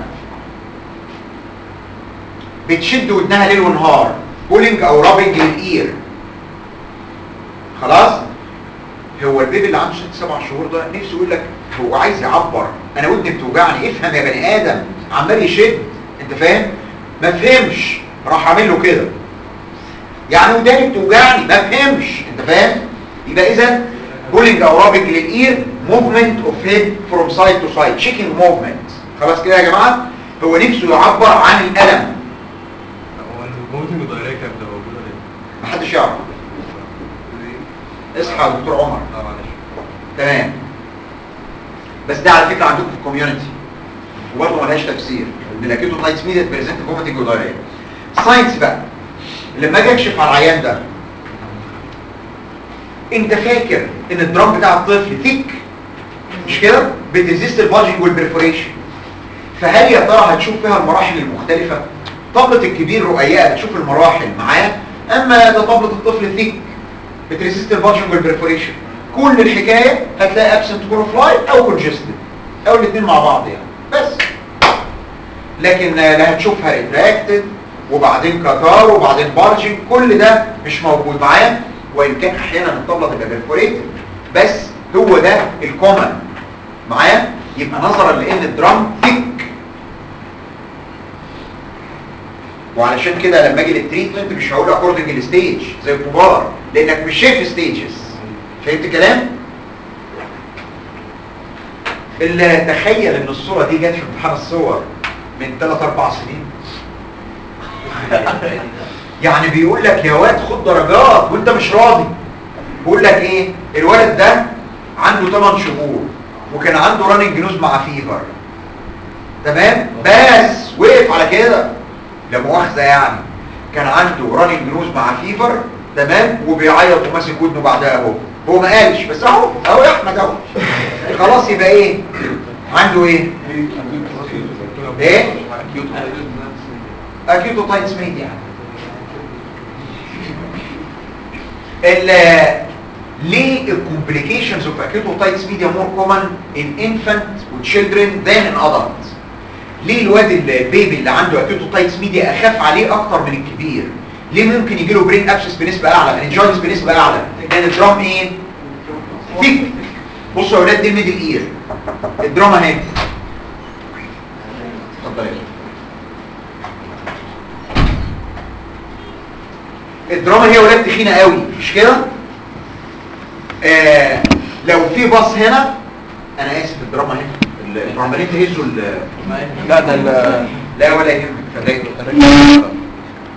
بتشد ودنها ليل ونهار بولينج او رابنج للاير خلاص هو البيبي اللي عنده ست سبع شهور ده نفسه يقول لك هو عايز يعبر انا ودني بتوجعني افهم يا بني ادم عمال يشد انت فاهم ما فهمش راح عامل له كده يعني وداني بتوجعني ما فهمش انت فاهم يبقى اذا بولينج او رابنج للاير موفمنت اوف هيد فروم سايد تو سايد تشيكينج موفمنت خلاص كده يا جماعه هو نفسه يعبر عن الالم هو الفوميتنج والدايريا كانت بتبقى موجوده ليه؟ محدش يعرف اصحى يا دكتور عمر اه معلش تمام بس ده على فكره عندكم في الكوميونتي وبرضه ملهاش تفسير ان الاكيوتوتايتس ميديا بريزنت فوميتنج ودايريا ساينس بقى لما اجي اكشف على العيان ده انت فاكر ان الدرام بتاع الطفل ثيك مش كده بتزيست البادجنج والبرفوريشن فهل يا ترى هتشوف فيها المراحل المختلفه طبلة الكبير رقيقه بتشوف المراحل معاه اما ده طبلة الطفل ثيك بتريزيست البادجنج والبرفوريشن كل الحكايه هتلاقي ابسنت كلوفلاي او كونجستد او الاثنين مع بعض يعني بس لكن لا هتشوفها ريتراكتد وبعدين كتار وبعدين بارجنج كل ده مش موجود معايا وان كان احيانا الطبله تبقى برفوريتد بس هو ده الكومن معايا يبقى نظرا لان الدرام ثيك وعلشان كده لما اجي للتريتمنت مش هقول اكوردنج للستيج زي الكبار لانك مش شايف ستيجز فهمت كلام اللي تخيل ان الصوره دي جت في امتحان الصور من 3 4 سنين يعني بيقول لك يا واد خد درجات وانت مش راضي بيقول لك ايه الولد ده عنده 8 شهور وكان عنده راننج نوز مع فيفر تمام بس وقف على كده لا مؤاخذه يعني كان عنده راننج نوز مع فيفر تمام وبيعيط وماسك ودنه بعدها اهو هو ما قالش بس اهو اهو يا احمد اهو خلاص يبقى ايه عنده ايه ايه اكيوتوتايتس ميديا ال ليه الكومبليكيشنز اوف اكيوتوتايتس ميديا مور كومن ان انفانت وتشيلدرن ذان ان ادلت ليه الواد البيبي اللي عنده اكيوتوتايتس ميديا اخاف عليه اكتر من الكبير ليه ممكن يجي له برين ابسس بنسبه اعلى انجاينس بنسبه اعلى لان الدرام ايه ثيك بصوا يا اولاد دي الميدل اير الدراما اهي اتفضل يا الدراما هي ولاد تخينه قوي مش كده آه لو في باص هنا انا اسف الدراما هنا انتوا عمالين تهزوا ال- لا ده ال لا ولا يهمك فدايته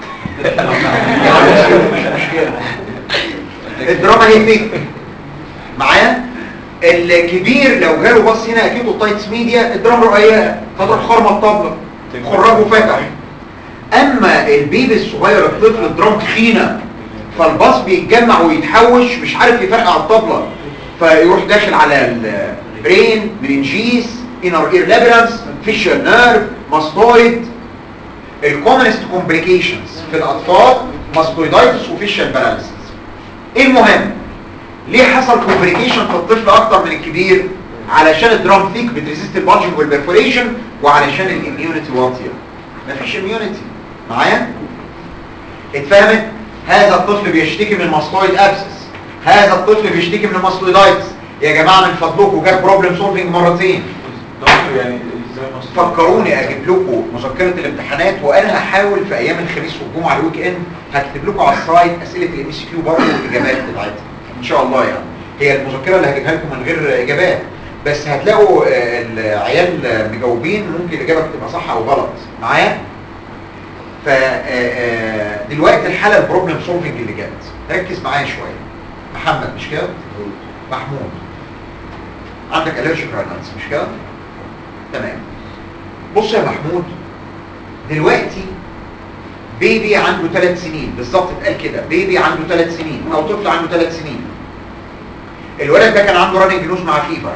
مش مشكله الدراما هي فيك معايا الكبير لو جاله باص هنا اكيد التايتس ميديا الدرام رقيقه فتروح خرمه الطبله خراجه فتح اما البيبي الصغير الطفل الدرام تخينه فالباص بيتجمع ويتحوش مش عارف يفرقع الطبله فيروح داخل على البرين مننجيس انر اير لابرانس فيشر نيرف ماستويد الكومنست كومبليكيشنز في الاطفال ماستويدايتس وفيشر باراليسيس المهم ليه حصل كومبليكيشن في الطفل اكتر من الكبير علشان الدرام ثيك بتريزيست البالجنج والبرفوريشن وعلشان الاميونيتي واطيه مفيش اميونيتي معايا اتفهمت هذا الطفل بيشتكي من ماستويد ابسس هذا الطفل بيشتكي من ماستويدايتس يا جماعه من فضلكم جاب بروبلم سولفنج مرتين دكتور يعني ازاي مصر فكروني اجيب لكم مذكره الامتحانات وانا هحاول في ايام الخميس والجمعه الويك اند هكتب لكم على السلايد اسئله الام سي كيو برضه والاجابات بتاعتها ان شاء الله يعني هي المذكره اللي هجيبها لكم من غير اجابات بس هتلاقوا آه، العيال مجاوبين ممكن الاجابه تبقى صح او غلط معايا ف آه، دلوقتي الحاله البروبلم سولفنج اللي جت ركز معايا شويه محمد مش كده محمود عندك الرجيك راينايتس مش كده تمام بص يا محمود دلوقتي بيبي عنده ثلاث سنين بالظبط اتقال كده بيبي عنده ثلاث سنين او طفل عنده ثلاث سنين الولد ده كان عنده راننج نوز مع فيفر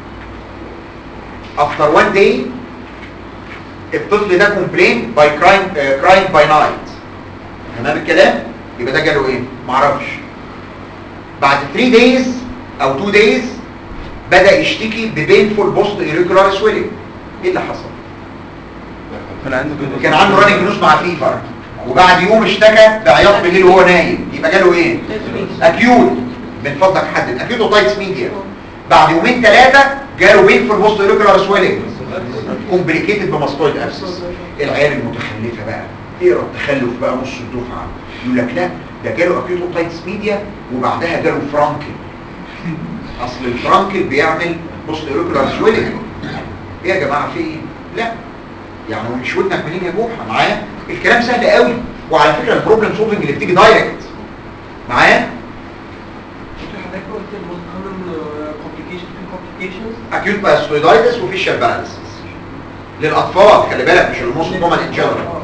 افتر وان داي الطفل ده كومبلين باي كرايم كرايم باي نايت تمام الكلام يبقى ده جاله ايه معرفش بعد 3 دايز او 2 دايز بدا يشتكي ببينفول بوست ايريجولار سويلنج ايه اللي حصل كان عنده كان عنده راننج نوز مع فيفر وبعد يوم اشتكى بعياط بالليل وهو نايم يبقى جاله ايه اكيوت من فضلك حدد اكيوت اوتايتس ميديا بعد يومين ثلاثه جاله بينفول بوست ايريجولار سويلنج كومبليكيتد بماستويد ابسس العيال المتخلفه بقى اقرا التخلف بقى نص الدفعه يقول لك لا ده جاله اكيوت اوتايتس ميديا وبعدها جاله فرانكل اصل الفرانكل بيعمل بوست ايريجولار سويلنج ايه يا جماعه في ايه لا يعني هو مش ودنك منين يا جوحه معايا الكلام سهل قوي وعلى فكره البروبلم سولفنج اللي بتيجي دايركت معايا حضرتك قلت الموست كومن كومبليكيشن في كومبليكيشنز اكيوت باستويدايتس وفيشال باراليسيس للاطفال خلي بالك مش الموست كومن ان جنرال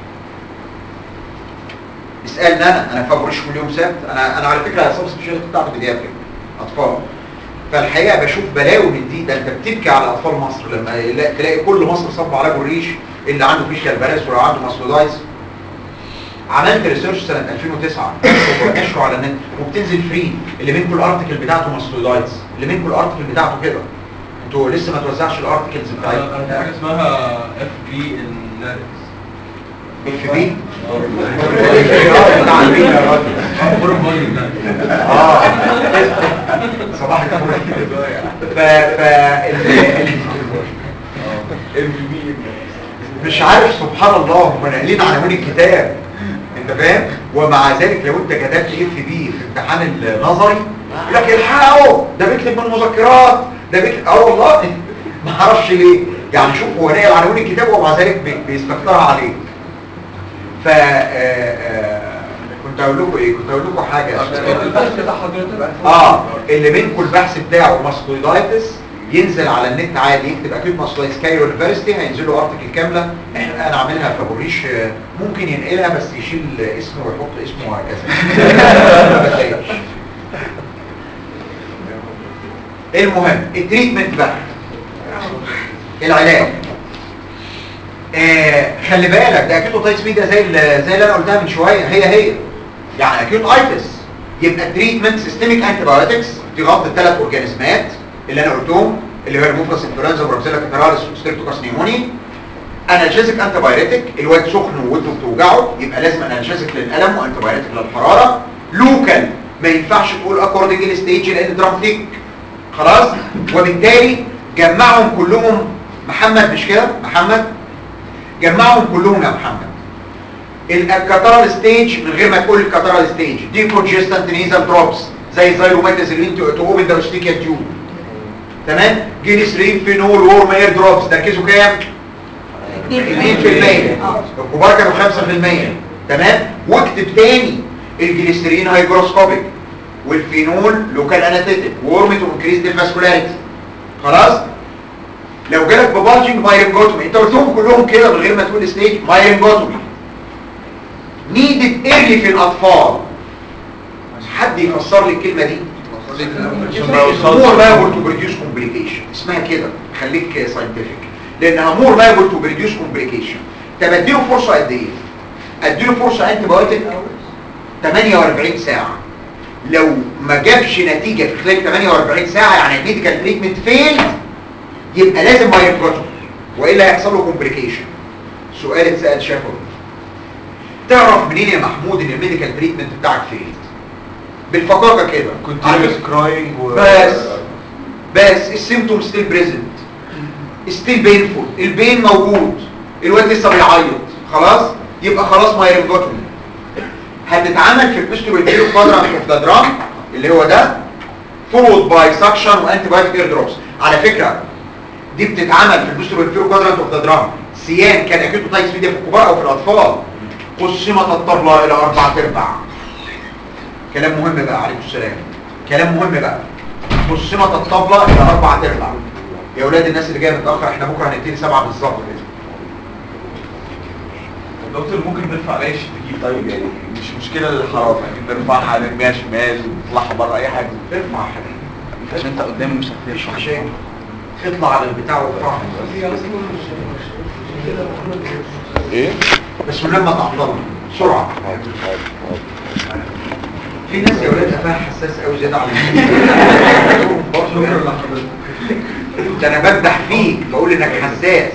اسالني انا انا فابوريش كل يوم سبت انا انا على فكره سب سبيشاليتي بتاعت بيدياتريك اطفال فالحقيقه بشوف بلاوي من دي ده انت بتبكي على اطفال مصر لما يلا- تلاقي كل مصر صب على الريش اللي عنده فيشال باراليسيس واللي عنده ماستويدايتس عملت ريسيرش سنه 2009 ونشره على النت وبتنزل فري اللي منكم الارتكل بتاعته ماستويدايتس اللي منكم الارتكل بتاعته كده انتوا لسه ما توزعش الارتكلز بتاعتكم انا في حاجه اسمها اف بي الناركس اف بي اه صباح الفل ف ف ال- ال- مش عارف سبحان الله هم ناقلين عناوين الكتاب انت فاهم ومع ذلك لو انت كتبت اف بي في امتحان النظري يقول لك الحقوا ده بيكتب من المذكرات ده بيكتب اه والله ما اعرفش ليه يعني شوف هو ناقل عناوين الكتاب ومع ذلك بي- بيستكترها عليك ف آه، آه، كنت اقول لكم ايه كنت اقول لكم حاجه البحث بتاع حضرتك اه اللي منكم البحث بتاعه ماستويدايتس ينزل على النت عادي يكتب اكيد ماستويدايتس كايرو يونيفرستي هينزل له ارتكل كامله احنا انا عاملها في ابو الريش آه، ممكن ينقلها بس يشيل اسمه ويحط اسمه وهكذا ما بتضايقش. المهم التريتمنت بقى العلاج آه خلي بالك ده اكيد اوتايتس ميديا زي ال- زي اللي انا قلتها من شويه هي هي يعني اكيوت ايتس يبقى التريتمنت سيستميك انتي بايوتكس تغطي الثلاث اورجانيزمات اللي انا قلتهم اللي هو الموفرس انفلونزا وبروكسيلا كاتراليس وستريبتوكاس نيموني انالجيزيك انتي بايوتيك الواد سخن ووده بتوجعه يبقى لازم انالجيزيك للالم وانتي بايوتيك للحراره لوكال ما ينفعش تقول اكوردنج للستيج لان درام ثيك خلاص وبالتالي جمعهم كلهم محمد مش كده محمد جمعهم كلهم يا محمد الكاترال ستيج من غير ما تقول الكاترال ستيج دي كونجستنت نيزل دروبس زي زيروميتازيلين تقوم الاوستيكيا تيوب تمام جليسرين فينول وورم اير دروبس تركيزه كام 2% الكبار كانوا 5% تمام واكتب تاني الجليسرين هيجروسكوبيك والفينول لوكال انستيك وورمت وانكريزد الفاسكولاريتي خلاص لو جالك ببالجنج مايرنجوتومي انت قلتهم كلهم كده من غير ما تقول ستيج مايرنجوتومي نيدد ايرلي في الاطفال حد يفسر لي الكلمه دي مور liable to produce complication اسمها كده خليك ساينتفك لانها مور liable to produce complication طب اديله فرصه قد ايه اديله فرصه انتي بايوتيك 48 ساعه لو ما جابش نتيجه في خلال 48 ساعه يعني الميديكال تريتمنت فيل يبقى لازم مايكروتوم والا هيحصل له كومبليكيشن سؤال اتسال شافوي تعرف منين يا محمود ان الميديكال تريتمنت بتاعك فيل بالفقاقه كده كونتينوس كراينج و بس بس السيمتوم ستيل بريزنت ستيل بينفول البين موجود الواد لسه بيعيط خلاص يبقى خلاص مايرنجوتومي هتتعمل في البوستر والفيرو كوادرانت اوف ذا درام اللي هو ده فولود باي سكشن وانتي بايوتيك اير دروبس على فكره دي بتتعمل في البوستر والفيرو كوادرانت اوف ذا درام سيان كان اكيد تايس فيديا في الكبار او في الاطفال قسمت الطبله الى اربعه ارباع كلام مهم بقى عليكم السلام كلام مهم بقى قسمت الطبله الى اربعه ارباع يا اولاد الناس اللي جايه متاخر احنا بكره هنبتدي سبعة بالظبط كده دكتور ممكن نرفع عليها الشتكي طيب يعني مش مشكله للحراره يعني نرفعها نرميها شمال نطلعها بره اي حاجه ارفع يا حبيبي عشان انت قدامي مش مش هتفهم عشان اطلع على البتاع وارفعها هي اصلا مش كده ايه بس من لما تعطلها بسرعه في ناس يا ولاد قفاها حساس قوي زياده عن اللزوم ده انا بمدح فيك بقول انك حساس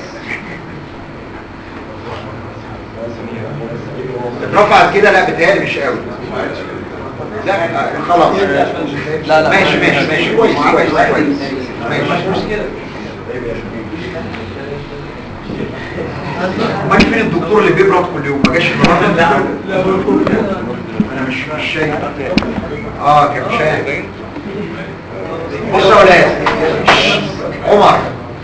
اترفعت كده لا بتهيألي مش قوي لا آه، خلاص لا لا ماشي ماشي ماشي كويس كويس كويس ماشي امال فين الدكتور اللي بيبرد كل يوم ما جاش النهارده انا مش مش شايف اه كان شايف بص يا ولاد عمر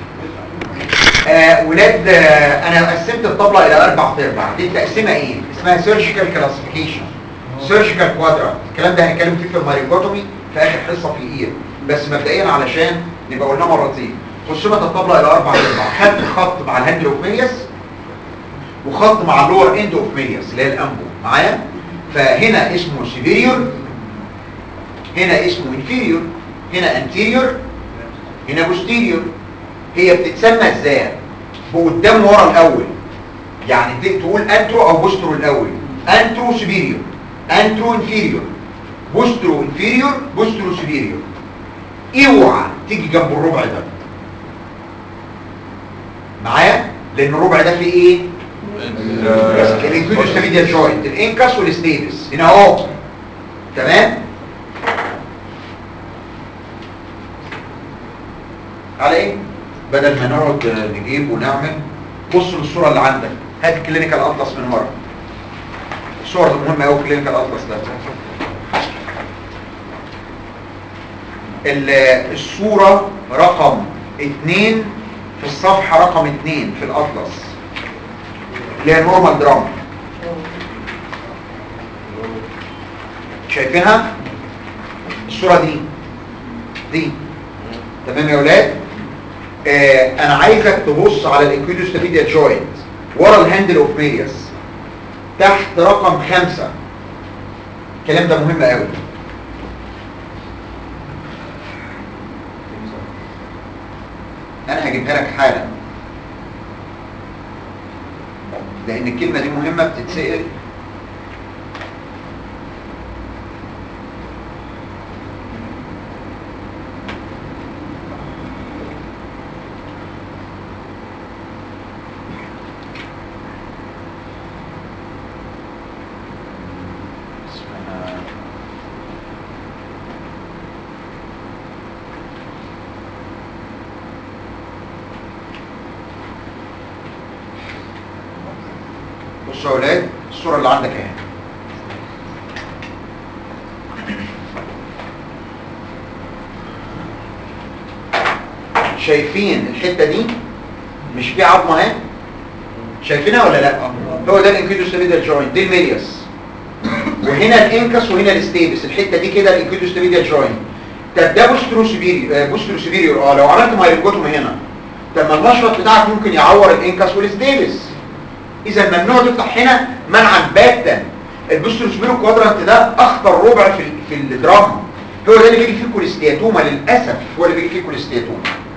آه ولاد آه انا قسمت الطبله الى اربع ارباع دي التقسيمه ايه اسمها سيرجيكال كلاسيفيكيشن سيرجيكال كوادرانت الكلام ده هنتكلم فيه في المارينجوتومي في اخر حصه في الاير بس مبدئيا علشان نبقى قلنا مرتين قسمت الطبله الى اربع ارباع خدت خط مع الهاند اوف ميليس وخط مع اللور اند اوف ميليس اللي هي الانبو معايا فهنا اسمه سيفيريور هنا اسمه انفيريور هنا انتيريور هنا بوستيريور هي بتتسمى ازاي بقدام ورا الاول يعني ت- تقول انترو او بوسترو الاول انترو سوبيريور انترو انفيريور بوسترو انفيريور بوسترو سوبيريور اوعى تيجي جنب الربع ده معايا لان الربع ده فيه ايه الانكيوتوس ميديال جوينت الانكاس والستيبس هنا اهو تمام على ايه بدل ما نقعد نجيب ونعمل بص للصوره اللي عندك هات الكلينيكال اطلس من ورا الصور دي مهمه قوي الكلينيكال اطلس ده ال- الصوره رقم اتنين في الصفحه رقم اتنين في الاطلس اللي هي نورمال درام شايفينها الصوره دي دي تمام يا ولاد آه انا عايزك تبص على الانكيدوس ميديا جوينت ورا الهاندل اوف ميريس تحت رقم خمسة الكلام ده مهم قوي انا هجيبها لك حالا لان الكلمة دي مهمة بتتسأل اسمها بصوا يا ولاد الصورة اللي عندك اهي شايفين الحتة دي مش في عظمة اهي شايفينها ولا لا هو ده الانكيدوس ميديال جوينت دي الميليوس وهنا الانكس وهنا الستيبس الحته دي كده الانكيدوستابيديال جوينت طب ده بوسترو سوبيريور بوسترو سوبيريور اه لو عملت مايلوكوتوم هنا طب ما المشرط بتاعك ممكن يعور الانكس والستيبس اذا ممنوع تفتح هنا منعا باتا البوسترو سوبيريور كوادرانت ده اخطر ربع في ال- في الدرام هو ده اللي بيجي فيه كوليستياتوما للاسف هو اللي بيجي فيه كوليستياتوما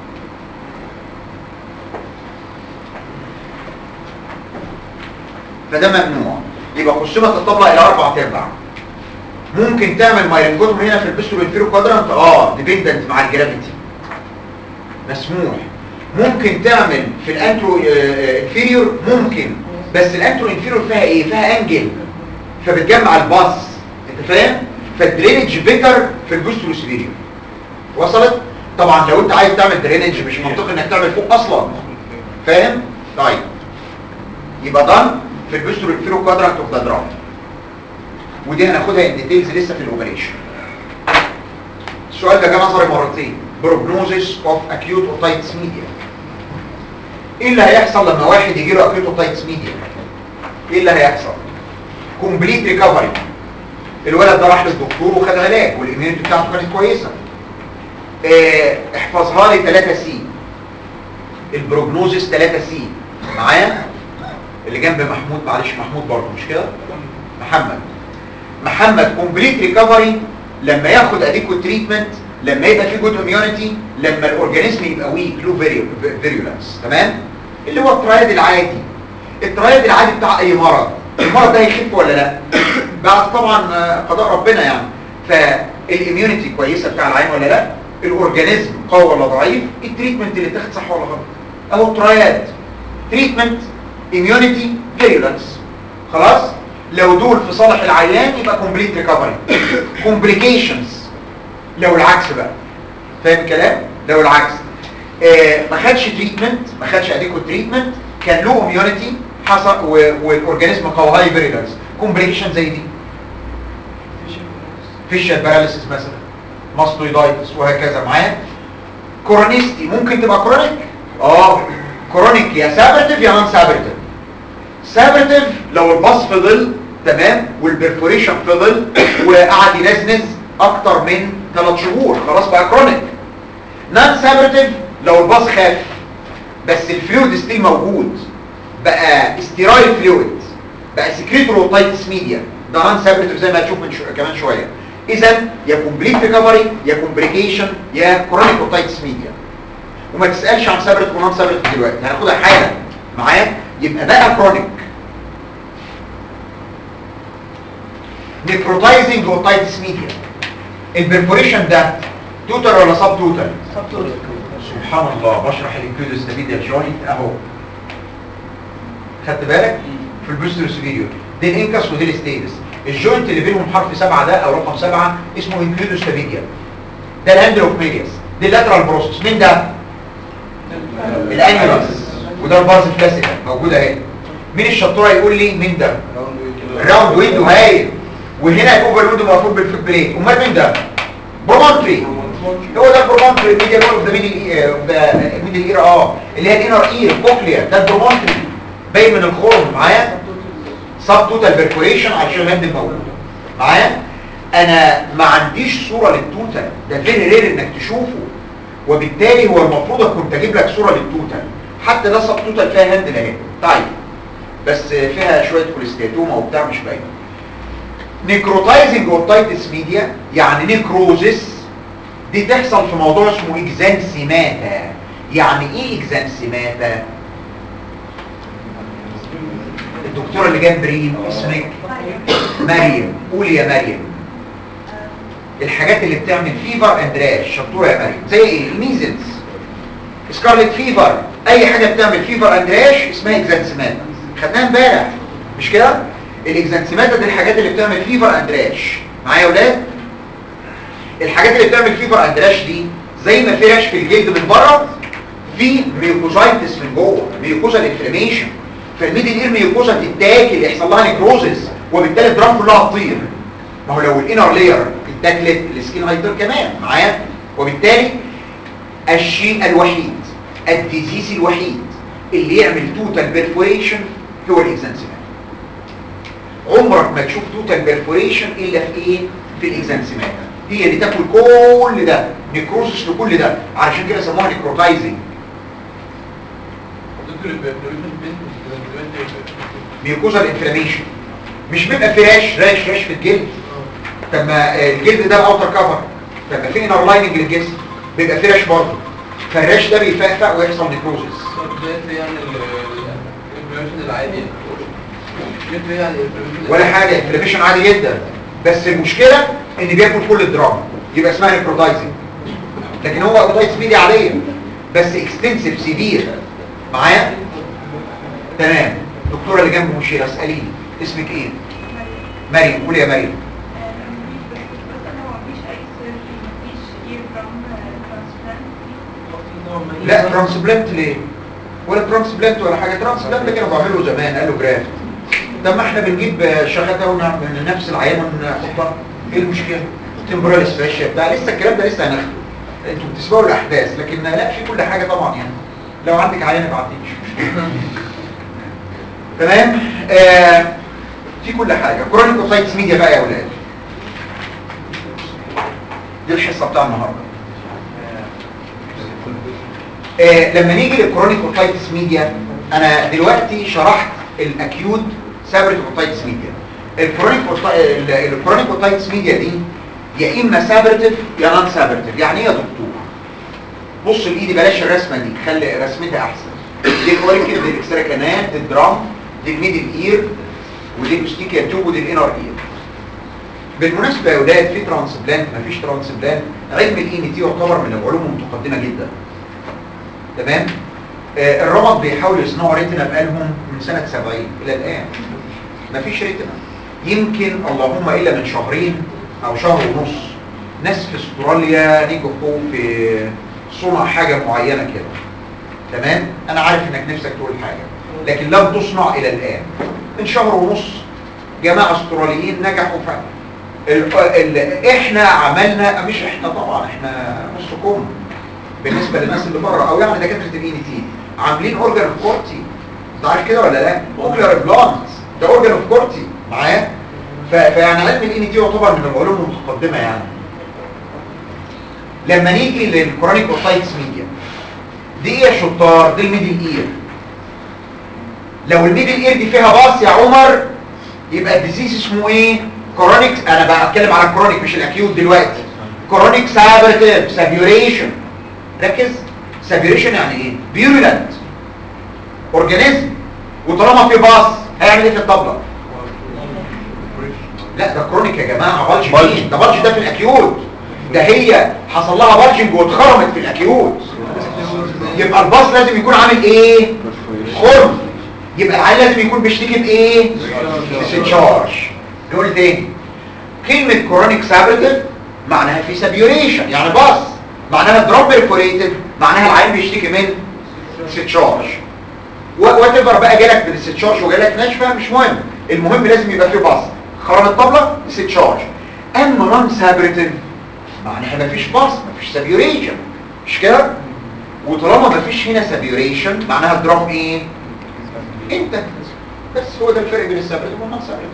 فده ممنوع يبقى قسمت الطبلة الى اربع ارباع ممكن تعمل مايلنجوتوم هنا في البسترو انفيرو كوادرانت اه ديبندنت مع الجرافيتي مسموح ممكن تعمل في الانترو انفيريور ممكن بس الانترو انفيريور فيها ايه فيها انجل فبتجمع الباص انت فاهم فالدرينج بيتر في البسترو سبيريور وصلت طبعا لو انت عايز تعمل درينج مش منطقي انك تعمل فوق اصلا فاهم طيب يبقى ضن في البسترو انفيرو كوادرانت اوف ذا درام ودي هناخدها ان ديتيلز لسه في الاوبريشن السؤال ده جه نظري مرتين بروجنوزيس اوف اكيوت اوتايتس ميديا ايه اللي هيحصل لما واحد يجي له اكيوت اوتايتس ميديا ايه اللي هيحصل كومبليت ريكفري الولد ده راح للدكتور وخد علاج والاميونيتي بتاعته كانت كويسه اه احفظها لي 3 سي البروجنوزيس 3 سي معايا اللي جنب محمود معلش محمود برضه مش كده محمد محمد كومبليت ريكفري لما ياخد اديكو تريتمنت لما يبقى في جود اميونيتي لما الاورجانيزم يبقى ويك له فيريولانس تمام اللي هو الترايد العادي الترايد العادي بتاع اي مرض المرض ده هيخف ولا لا بعد طبعا آه، قضاء ربنا يعني فالاميونيتي كويسه بتاع العين ولا لا الاورجانيزم قوي ولا ضعيف التريتمنت اللي اتاخد صح ولا غلط اهو ترايد تريتمنت اميونيتي فيريولانس خلاص لو دول في صالح العيان يبقى كومبليت ريكفري كومبليكيشنز لو العكس بقى فاهم الكلام لو العكس آه ما خدش تريتمنت ما خدش اديكو تريتمنت كان له اميونيتي حصل و- والاورجانيزم قوي هاي فيريلانس كومبليكيشن زي دي فيشال باراليسيس مثلا ماستويدايتس وهكذا معايا كورونيستي ممكن تبقى كرونيك اه كرونيك يا سابرتيف يا نون سابرتيف سابرتيف لو الباص فضل تمام والبرفوريشن فضل وقعد ينزنز اكتر من 3 شهور خلاص بقى كرونيك نون سابرتيف لو الباص خاف بس الفلويد ستيل موجود بقى استيرايل فلويد بقى سكريتوروتايتس ميديا ده نون سابرتيف زي ما هتشوف من شو... كمان شويه اذا يا كومبليت ريكفري يا كومبليكيشن يا كرونيك اوتايتس ميديا وما تسالش عن سابرت ونون سابرت دلوقتي هناخدها حالا معايا يبقى بقى كرونيك نيكروتايزنج اوتايتس ميديا البرفوريشن ده توتال ولا سب توتال سبحان الله بشرح الانكيودس ميديا جوينت اهو خدت بالك في البوستر سوبيريور دي الانكس ودي الستيبس الجوينت اللي بينهم حرف سبعة ده او رقم سبعة اسمه انكيودس ميديا ده الهاندل اوف ميدياس دي اللاترال بروسس مين ده الانيولس وده البارز كلاسيكا موجوده اهي مين الشطوره يقول لي مين ده الراوند ويندو هايل وهنا الاوفر ويندو مقفول بالفيك بليت امال مين ده برومونتري هو ده البرومونتري الميديا بول ده مين ده مين الاير اه اللي هي الانر اير الكوكليا ده البرومونتري باين من الخرم معايا سب توتال بيركوريشن عشان الهاند موجود معايا انا ما عنديش صوره للتوتال ده فيري رير انك تشوفه وبالتالي هو المفروض كنت اجيب لك صوره للتوتال حتى ده سب توتال فيها هاند اهي طيب بس فيها شويه كوليستاتوما وبتاع مش باين نيكروتايزنج اوتايتس ميديا يعني نيكروزس دي تحصل في موضوع اسمه اكزانسيماتا يعني ايه اكزانسيماتا الدكتوره اللي جنب ريم اسمك مريم قولي يا مريم الحاجات اللي بتعمل فيفر اند راش شطوره يا مريم زي ايه الميزلز سكارلت فيفر اي حاجه بتعمل فيفر اند راش اسمها اكزانسيماتا خدناها امبارح مش كده الاكزانسيماتا دي الحاجات اللي بتعمل فيفر اند راش معايا يا اولاد الحاجات اللي بتعمل فيفر اند راش دي زي ما في راش في الجلد من بره في ميوكوزايتس من جوه ميوكوزال انفلاميشن فالميدل اير ميوكوزا تتاكل يحصل لها نيكروزس وبالتالي الدرام كلها تطير ما هو لو الانر لير اتاكلت السكين هيطير كمان معايا وبالتالي الشيء الوحيد الديزيز الوحيد اللي يعمل توتال بيرفوريشن هو الاكزانسيمات عمرك ما تشوف توتال بيرفوريشن الا في ايه في الاكزانسيمات هي اللي تاكل كل ده نيكروزس لكل ده علشان كده سموها نيكروتايزنج دكتور البيبلويشن بين ميوكوزال انفلاميشن مش بيبقى في راش راش راش في الجلد طب ما الجلد ده الاوتر كفر طب ما في انر لايننج للجسم بيبقى في راش برضه فالراش ده بيفقفق ويحصل نيكروزس ده يعني البيبلويشن العادي مثل يعني البيبلويشن ولا حاجه انفلاميشن عادي جدا بس المشكله ان بياكل كل الدراما يبقى اسمها نيكروتايزنج لكن هو اوتايتس ميديا عاديه بس اكستنسيف سيفير معايا تمام الدكتوره اللي جنب مشيره اساليني اسمك ايه مريم قولي يا مريم لا ترانسبلانت ليه ولا ترانسبلانت ولا حاجه ترانسبلانت كانوا بيعملوا زمان قالوا جرافت طب ما احنا بنجيب شغاله ونعمل نفس العيان ونحطها ايه المشكله تمبرال سبيشال بتاع لسه الكلام ده لسه هناخده انتوا بتسمعوا الاحداث لكن لا في كل حاجه طبعا يعني لو عندك عيان ابعتيه مش مشكله تمام آه في كل حاجه كرونيك اوتايتس ميديا بقى يا اولاد دي الحصه بتاع النهارده آه لما نيجي للكرونيك اوتايتس ميديا انا دلوقتي شرحت الاكيوت سابريت اوتايتس ميديا الكرونيك الكرونيك اوتايتس ميديا دي يا اما سابريتيف يا نون سابريتيف يعني ايه يا دكتور بص بايدي بلاش الرسمه دي خلي رسمتها احسن دي الاوريكل دي الاكسترا كانال دي الدرام دي الميدل اير ودي الاستيكيا تيوب ودي الانر اير بالمناسبه يا اولاد في ترانسبلانت مفيش ترانسبلانت علم الاي ان تي يعتبر من العلوم المتقدمه جدا تمام آه الرمض بيحاولوا يصنعوا ريتنا بقالهم من سنه 70 الى الان مفيش ريتنا يمكن اللهم الا من شهرين او شهر ونص ناس في استراليا نجحوا في صنع حاجه معينه كده تمام انا عارف انك نفسك تقول حاجه لكن لم تصنع الى الان من شهر ونص جماعه استراليين نجحوا فعلا ال ال احنا عملنا مش احنا طبعا احنا نص كم بالنسبه للناس اللي بره او يعني دكاتره الاي ان تي عاملين اورجان اوف كورتي انت عارف كده ولا لا اوكلر بلانت ده اورجان اوف كورتي معايا فيعني علم الاي ان تي يعتبر من العلوم المتقدمه يعني لما نيجي للكرونيك اوتايتس ميديا دي ايه يا شطار دي الميدل اير لو الميدل اير دي فيها باص يا عمر يبقى الديزيز اسمه ايه كرونيك انا بتكلم على الكرونيك مش الاكيوت دلوقتي كرونيك سابرتيف سابيوريشن ركز سابيوريشن يعني ايه بيورولنت اورجانيزم وطالما في باص هيعمل ايه في الطبله لا ده كرونيك يا جماعه بلج مين ده بلج ده في الاكيوت ده هي حصل لها بلجنج واتخرمت في الاكيوت يبقى الباص لازم يكون عامل ايه خرم يبقى العيل لازم يكون بيشتكي بايه ديسشارج نقول تاني كلمه كرونيك سابرتيف معناها في سابيوريشن يعني باص معناها دروب بيرفوريتد معناها العيل بيشتكي من ديسشارج وات ايفر بقى جالك بالديسشارج وجالك ناشفه مش مهم المهم لازم يبقى في باص خرم الطبله ديسشارج اما نون سابرتيف معناها مفيش باص مفيش سابيوريشن مش كده وطالما مفيش هنا سابيوريشن معناها الدرام ايه انت بس هو ده الفرق بين السابرتيف والنون سابرتيف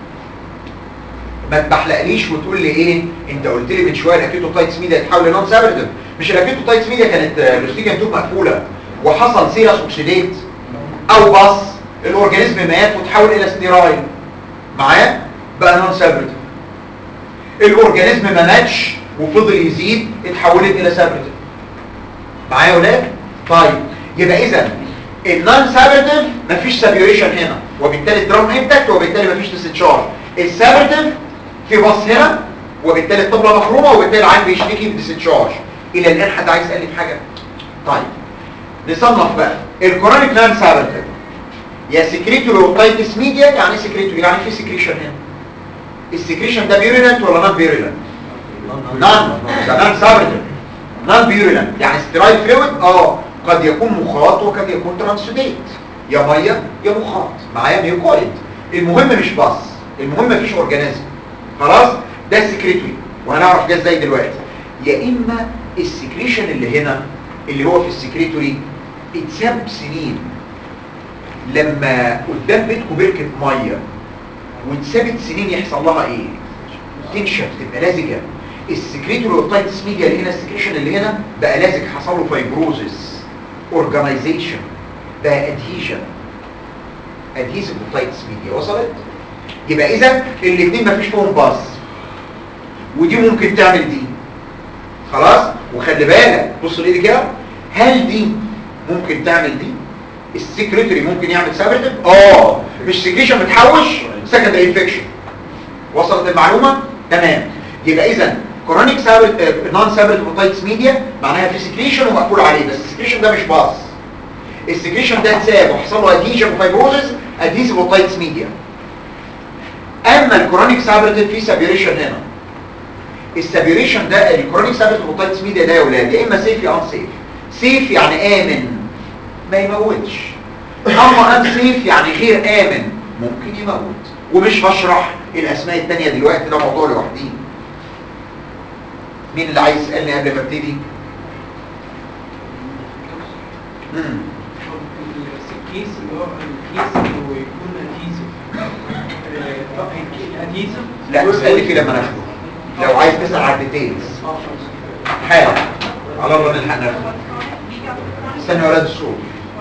ما تبحلقليش وتقول لي ايه انت قلت لي من شويه الاكيتوتايتس ميديا تحول لنون سابرتيف مش الاكيتوتايتس ميديا كانت الاستيكان توب مقفوله وحصل سيرس اوكسيديت او باص الاورجانيزم مات وتحول الى ستيرايل معايا بقى نون سابرتيف الاورجانيزم ما ماتش وفضل يزيد اتحولت الى سابرتيف معايا يا ولاد طيب يبقى اذا النون سابرتيف مفيش سابيوريشن هنا وبالتالي الدرام انتكت وبالتالي مفيش ديسشارج السابرتيف في باص هنا وبالتالي الطبله مخرومه وبالتالي العين بيشتكي بديسشارج الى الان حد عايز يسالني في حاجه طيب نصنف بقى الكورونيك نون سابرتيف يا سكريتوري اوتايتس ميديا يعني سكريتوري يعني في سكريشن هنا السكريشن ده بيوريلنت ولا نون بيوريلنت نون ده نون سابرتيف نون بيوريلنت يعني سترايل فلويد اه قد يكون مخاط وقد يكون ترانسوديت يا ميه يا مخاط معايا ميوكويد المهم مش باص المهم مفيش اورجانيزم خلاص ده السكريتوري وهنعرف ده ازاي دلوقتي يا اما السكريشن اللي هنا اللي هو في السكريتوري اتساب سنين لما قدام بيتكم بركه ميه واتثبت سنين يحصل لها ايه تنشف تبقى لزجه السكريتوري اوتايتس ميديا اللي هنا السكريشن اللي هنا بقى لازج حصل له فايبروزس اورجانيزيشن بقى ادهيشن ادهيسيف اوتايتس ميديا وصلت يبقى اذا الاثنين مفيش فيهم باص ودي ممكن تعمل دي خلاص وخلي بالك بص لايدي كده هل دي ممكن تعمل دي السكريتوري ممكن يعمل سابرتيف اه مش سكريشن متحوش سكندري انفكشن وصلت المعلومه تمام يبقى اذا كرونيك سابرت نون سابرتيف اوتايتس ميديا معناها في سكريشن ومقفول عليه بس السكريشن ده مش باص السكريشن ده اتساب وحصل له ادهيشن وفايبروزس ادهيسيف اوتايتس ميديا اما الكرونيك سابرتيف في سابيوريشن هنا السابيوريشن ده الكرونيك سابرتيف اوتايتس ميديا ده يا اولاد يا اما سيف يا ان سيف سيف يعني امن ما يموتش اما ان سيف يعني غير امن ممكن يموت ومش هشرح الاسماء التانية دلوقتي ده موضوع لوحديه مين اللي عايز يسالني قبل ما ابتدي امم الكيس اللي هو الكيس اللي هو يكون ادهيسيف الادهيسيف لا اسالني فيه لما ناخده لو عايز تسال على الديتيلز حالا على الله نلحق ناخده استنى يا ولاد الصوت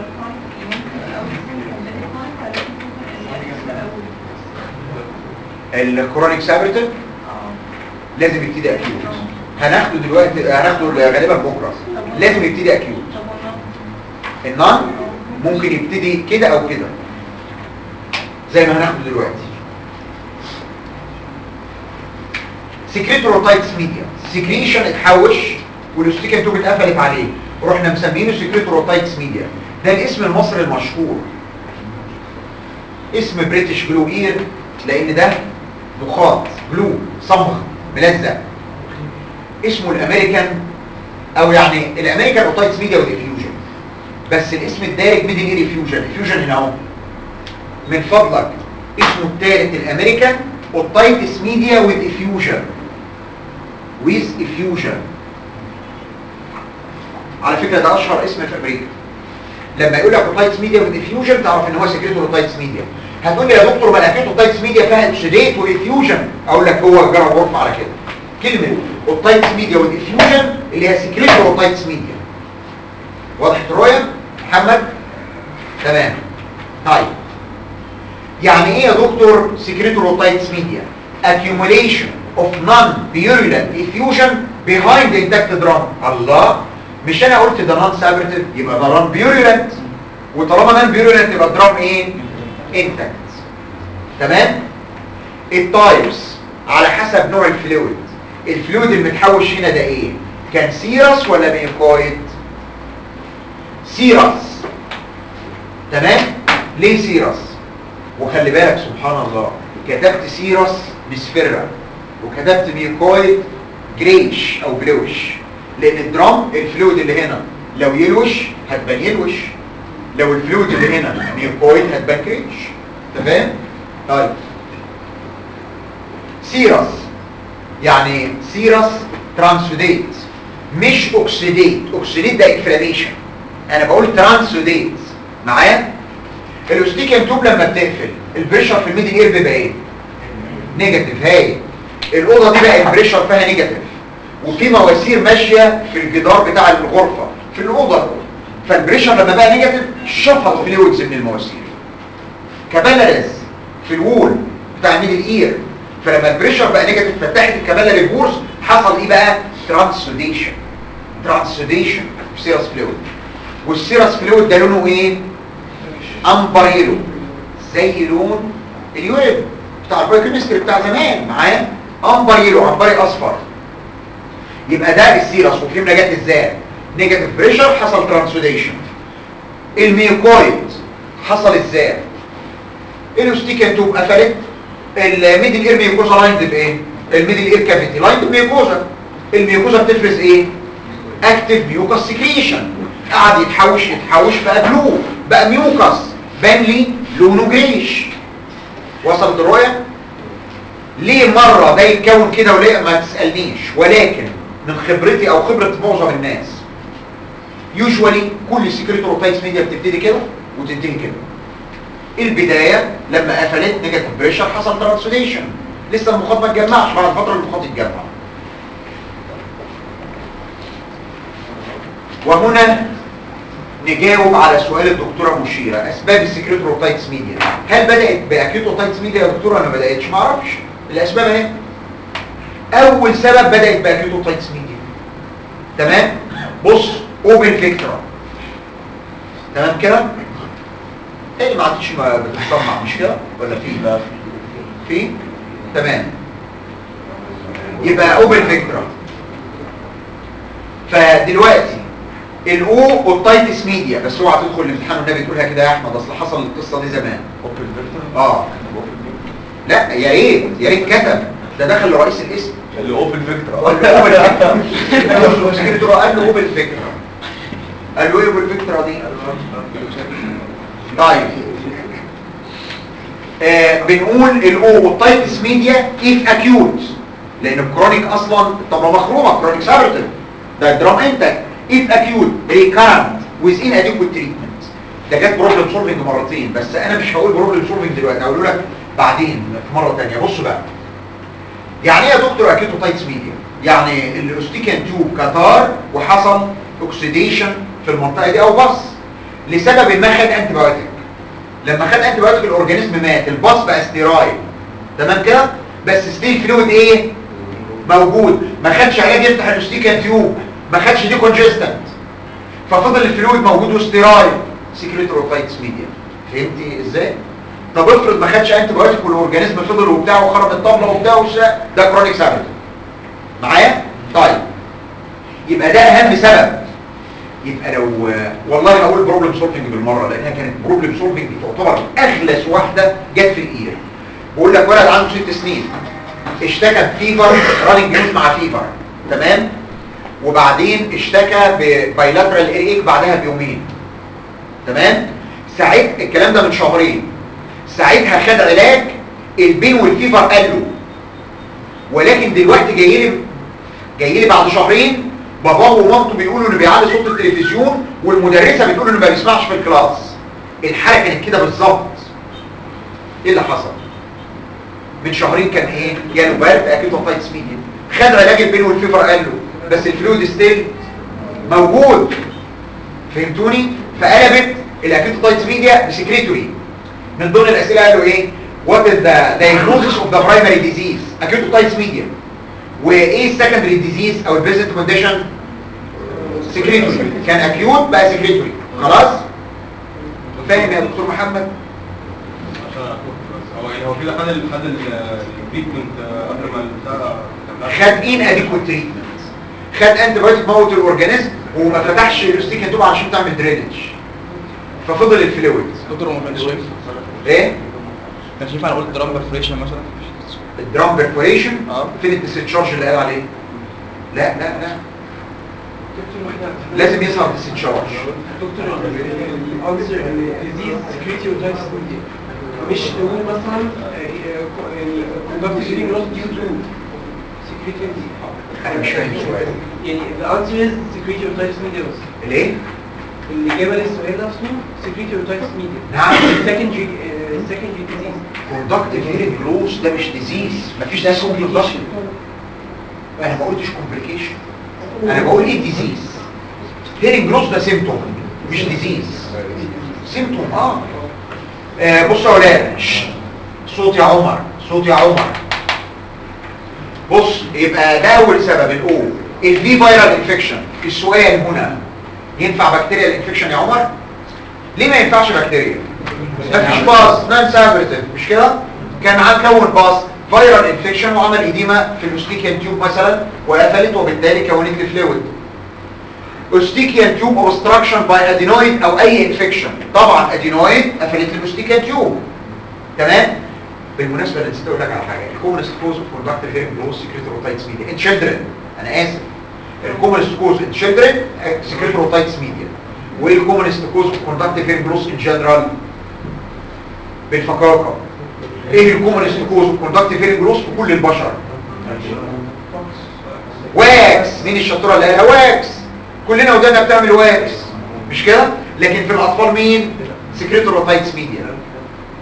الكرونيك سابرتيف لازم يبتدي اكيوت هناخده دلوقتي هناخده غالبا بكره لازم يبتدي اكيوت النون ممكن يبتدي كده او كده زي ما هناخده دلوقتي سكريتوروتايتس ميديا سكريشن اتحوش والاستيكا توب اتقفلت عليه ورحنا مسمينه سكريتوروتايتس ميديا ده الاسم المصري المشهور اسم بريتش جلو اير لان ده مخاط جلو صمغ ملزق اسمه الامريكان او يعني الامريكان اوتايتس ميديا والافيوجن بس الاسم الدارج ميدل اير افيوجن افيوجن هنا اهو من فضلك اسمه الثالث الامريكان اوتايتس ميديا وذ افيوجن ويز افيوجن على فكره ده اشهر اسم في امريكا لما يقول لك اوتايتس ميديا وذ افيوجن تعرف ان هو سكريتور اوتايتس ميديا هتقول لي يا دكتور ما الاكيد اوتايتس ميديا فيها اكسيديت وافيوجن اقول لك هو جرى غرفه على كده كلمه اوتايتس ميديا وذ افيوجن اللي هي سكريتور اوتايتس ميديا واضح ترويا محمد تمام طيب يعني ايه يا دكتور سكريتور اوتايتس ميديا accumulation of non-virulent effusion behind the intact drum الله مش انا قلت ده نون سابرتيف يبقى ده نون فيورولنت وطالما نون فيورولنت يبقى الدرام ايه انتكت تمام التايبس على حسب نوع الفلويد الفلويد المتحوش هنا ده ايه كان سيرس ولا ميكويد سيرس تمام ليه سيرس وخلي بالك سبحان الله كتبت سيرس بسفرة وكتبت ميكويد جريش او بلوش لان الدرام الفلويد اللي هنا لو يلوش هتبان يلوش لو الفلويد اللي هنا ميكويد هتبان جريش تمام طيب سيرس يعني سيرس ترانسوديت مش اوكسيديت اوكسيديت ده انفلاميشن انا بقول ترانسوديت معايا الاوستيكيان توب لما بتقفل البريشر في الميدل اير بيبقى ايه نيجاتيف هاي الاوضه دي بقى البريشر فيها نيجاتيف وفي مواسير ماشيه في الجدار بتاع الغرفه في الاوضه فالبريشر لما بقى نيجاتيف شفط فلويدز من المواسير كابيلاريز في الوول بتاع الميدل اير فلما البريشر بقى نيجاتيف فتحت الكابيلاري بورز حصل ايه بقى ترانسوديشن ترانسوديشن في سيرس فلويد والسيرس فلويد ده لونه ايه امبر يلو زي لون اليورين بتاع البايوكيمستري بتاع زمان معايا امبر يلو امبري اصفر يبقى ده السيرس وفهمنا جت ازاي نيجاتيف بريشر حصل ترانسوديشن الميوكويد حصل ازاي الاوستيكيان توب قفلت الميدل اير ميوكوزا لايند بايه الميدل اير كافيتي لايند بميوكوزا الميوكوزا بتفرز ايه اكتيف ميوكس سكريشن قعد يتحوش يتحوش بقى بلو بقى ميوكس بان لي لونه جريش وصلت الرؤيه ليه مرة ده يتكون كده وليه ما تسألنيش ولكن من خبرتي او خبرة معظم الناس يوجوالي كل سكريتور اوتايتس ميديا بتبتدي كده وتنتهي كده البدايه لما قفلت نيجاتيف بريشر حصل ترانسليشن لسه المخاط ما اتجمعش بعد فتره المخاط اتجمع وهنا نجاوب على سؤال الدكتوره مشيره اسباب السكريتوروتايتس ميديا هل بدات باكيوتوتايتس ميديا يا دكتوره انا ما بداتش ما اعرفش الاسباب اهي اول سبب بدات باكيوتوتايتس ميديا تمام بص اوبن فيكتورا تمام كده ايه ما عادش ما بتتصنع مش كده ولا في لا في تمام يبقى اوبن فيكتورا فدلوقتي الاو اوتايتس ميديا بس اوعى تدخل الامتحان والنبي تقولها كده يا احمد اصل حصل القصه دي زمان اوبن فيكتور اه لا يا ريت يا ريت كتب ده دخل لرئيس الاسم اللي اوبن فيكتور قال له اوبن فيكتورا مشكلته قال له اوبن فيكتورا قال له ايه اوبن فيكتورا دي طيب آه بنقول الاو والتايتس ميديا اف اكيوت لان الكرونيك اصلا طب مخرومه كرونيك سابرتن ده الدرام انتك اف اكيوت ريكارنت ويز ان اديكوت تريتمنت ده جت بروبلم سولفنج مرتين بس انا مش هقول بروبلم سولفنج دلوقتي هقول لك بعدين في مره ثانيه بص بقى يعني ايه يا دكتور اكيوتوتايتس ميديا يعني الاوستيكان تيوب كتار وحصل اوكسيديشن في المنطقه دي او بص لسبب ما خد انتي بايوتيك لما خد انتي بايوتيك الاورجانيزم مات الباص بقى ستيرايل تمام كده بس ستيل فلويد ايه موجود ما خدش علاج يفتح الاوستيكان تيوب ما خدش دي كونجستنت ففضل الفلويد موجود وستيرايل سكريتوروتايتس ميديا فهمتي ازاي طب افرض ما خدش انتي بايوتيك والاورجانيزم فضل وبتاع وخرب الطبله وبتاع وشا ده كرونيك سابت معايا طيب يبقى ده اهم سبب يبقى لو والله هقول بروبلم سولفنج بالمره لانها كانت بروبلم سولفنج تعتبر اغلس واحده جت في الاير بقول لك ولد عنده ست سنين اشتكى بفيفر راننج نوز مع فيفر تمام وبعدين اشتكى ببايلاترال ايك بعدها بيومين تمام ساعت الكلام ده من شهرين ساعتها خد علاج البين والفيفر قالوا ولكن دلوقتي جاي لي جاي لي بعد شهرين باباه ومامته بيقولوا انه بيعلي صوت التلفزيون والمدرسه بتقول انه ما بيسمعش في الكلاس الحاله كانت كده بالظبط ايه اللي حصل من شهرين كان ايه جاله برد اكيد اوتايتس ميديا خد علاج البين والفيفر قال له بس الفلويد ستيل موجود فهمتوني فقلبت الاكيوتوتايتس ميديا بسكريتوري من ضمن الاسئله قالوا ايه what is the diagnosis of the primary disease acute ميديا وايه السكندري ديزيز او البريزنت كونديشن سكريتوري كان اكيوت بقى سكريتوري خلاص فاهم يا دكتور محمد هو يعني هو كده خد ال خد التريتمنت قبل ما البتاع خد ان اديكوت تريتمنت خد انتي بايوتيك موت الاورجانيزم وما فتحش الاستيكن توب عشان تعمل درينج ففضل الفلويد دكتور ما كانش ينفع ايه ما كانش ينفع نقول درام برفريشن مثلا الدرام بيرفوريشن اه. فين الديسشارج اللي قال عليه لا لا لا دكتور واحدة لازم يظهر ديسشارج دكتور الانسر الديزيز سكريتي وتايتس ميديا مش نقول مثلا آه، آه، يعني كوندكت هيرينج لوس ديو تو سكريتي انا مش فاهم السؤال يعني الانسر از سكريتي وتايتس ميديا بس ليه الإجابة للسؤال نفسه سكريتي وتايتس ميديا نعم. secondary uh, secondary disease كوندكتيف هيرنج لوس ده مش ديزيز مفيش ده اسمه كوندكشن انا ما قلتش كومبليكيشن انا بقول ايه ديزيز هيرنج لوس ده سيمتوم مش ديزيز سيمتوم اه, آه بص يا ولاد شش. صوت يا عمر صوت يا عمر بص يبقى ده اول سبب الاو الفي فيرال انفكشن السؤال هنا ينفع بكتيريا الانفكشن يا عمر ليه ما ينفعش بكتيريا مفيش باص نان سابرتيف مش كده كان معاه كون باص فيرال انفكشن وعمل ايديما في الاوستيكيان تيوب مثلا وقفلت وبالتالي كونت لي فلويد اوستيكيان تيوب اوبستراكشن باي ادينويد او اي انفكشن طبعا ادينويد قفلت لي الاوستيكيان تيوب تمام بالمناسبه انا نسيت اقول لك على حاجه الكومنست كوز اوف كوندكتيف هيرنج لوس سكريتوروتايتس ميديا ان تشيلدرن انا اسف الكومنست كوز ان تشيلدرن سكريتوروتايتس ميديا وايه الكومنست كوز اوف كوندكتيف هيرنج لوس ان جنرال بالفقاقه ايه الكومنست كوز اوف كوندكتيف هيرنج لوس في كل البشر واكس مين الشطوره اللي قالها واكس كلنا ودانا بتعمل واكس مش كده لكن في الاطفال مين سكريتوروتايتس ميديا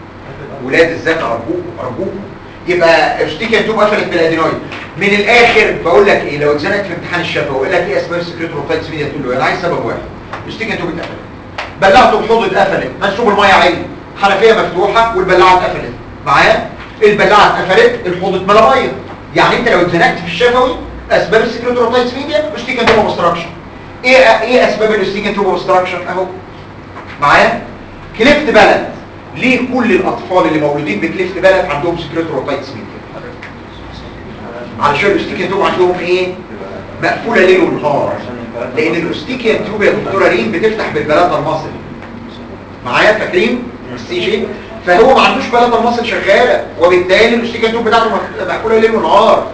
ولاد الذكر ارجوكم ارجوكم يبقى اشتكي انتوب قفلت بالادينويد من الاخر بقول لك ايه لو اتزنقت في امتحان الشفوي ويقول لك ايه اسباب سكريتور روتايتس ميديا تقول له انا عايز سبب واحد اشتكي انتوب اتقفلت بلعته بحوض اتقفلت منسوب الميه عالي حنفيه مفتوحه والبلاعه اتقفلت معايا البلاعه اتقفلت الحوض اتملى ميه يعني انت لو اتزنقت في الشفوي اسباب السكريتور روتايتس ميديا اشتكي انتوب اوبستراكشن ايه ايه اسباب الاستيك انتوب اوبستراكشن اهو معايا كليفت بلد ليه كل الاطفال اللي مولودين بكليفت بلد عندهم سكريتور روتايتس ميديا علشان الاستيكيا تيوب عندهم ايه مقفوله ليل ونهار لان الاستيكيا تيوب يا دكتوره ريم بتفتح بالبلاطه المصل معايا فاكرين السي جي فهو ما عندوش بلاطه المصل شغاله وبالتالي الاستيكيا تيوب بتاعته مقفوله ليل ونهار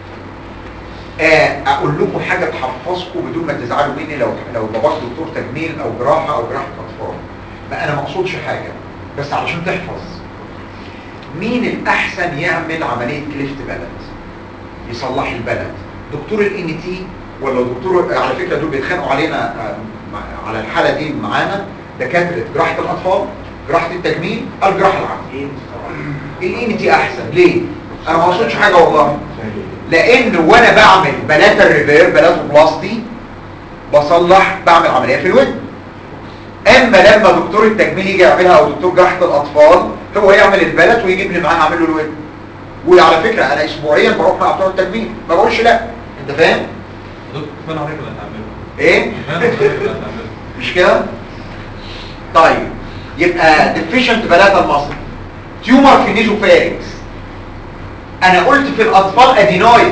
آه اقول لكم حاجه تحفظكم بدون ما تزعلوا مني لو لو باباك دكتور تجميل او جراحه او جراحه اطفال ما انا ما اقصدش حاجه بس علشان تحفظ مين الاحسن يعمل عمليه كليفت بلد يصلح البلد دكتور الان تي ولا دكتور على فكره دول بيتخانقوا علينا آه، مع- على الحاله دي معانا دكاتره جراحه الاطفال جراحه التجميل الجراحه العامه الان تي احسن ليه انا ما اقصدش حاجه والله لان وانا بعمل بلاتا الريفير بلاتا بلاستي بصلح بعمل عمليه في الودن اما لما دكتور التجميل يجي يعملها او دكتور جراحه الاطفال هو يعمل البلد ويجيب لي معاه اعمل له الودن وعلى فكره انا اسبوعيا بروح مع بتوع التجميل ما بقولش لا انت فاهم دكتور فين حضرتك اللي هتعمله؟ ايه فين حضرتك اللي هتعمله؟ مش كده طيب يبقى deficient بلاتا المصل تيومر في نيزوفارينكس انا قلت في الاطفال ادينويد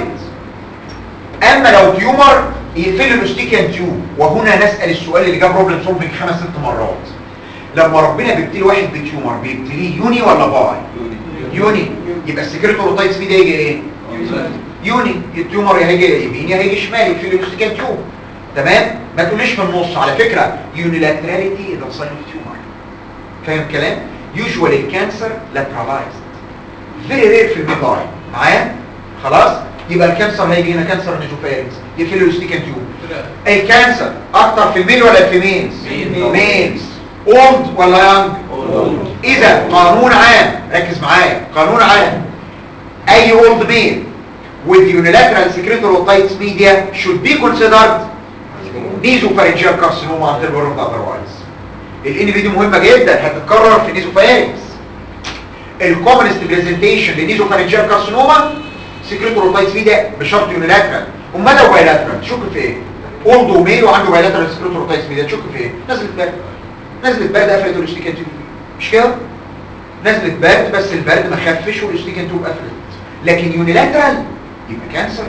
اما لو تيومر يقفل الاستيكيان تيوب وهنا نسال السؤال اللي جاب بروبلم سولفنج خمس ست مرات لما ربنا بيبتلي واحد بتيومر بيبتليه يوني ولا باي يوني يبقى السكريتوروتايتس دي يجي ايه يوني التيومر يا هيجي يمين يا هيجي شمال يقفل الاستيكيان تيوب تمام ما تقوليش في النص على فكره يونيلاتراليتي ذا ساين اوف تيومر فاهم الكلام يوجوال الكانسر لاترالايزد فيري رير في الميداي معايا خلاص يبقى الكانسر هيجي هنا كانسر نيزوفارينكس يقفل الاستيكان تيوب الكانسر اكتر في الميل ولا الفيميلز ميلز اولد ولا يانج اذا قانون عام ركز معايا قانون عام اي اولد ميل with unilateral secretory otitis media should be considered nasopharyngeal carcinoma until proved otherwise الان بي دي مهمه جدا هتتكرر في نيزوفارينكس الكومنست بريزنتيشن لنيزوفارينجيال كارسينوما سكريتور اوتايتس ميديا بشرط يونيلاترال امال لو بايلاترال تشك في ايه اولد وميل وعنده بايلاترال سكريتور اوتايتس ميديا تشك في ايه نزلت برد نزلت برد قفلت الاستيكان تيوب مش كده نزلت برد بس البرد ما خفش والاستيكان تيوب قفلت لكن يونيلاترال يبقى كانسر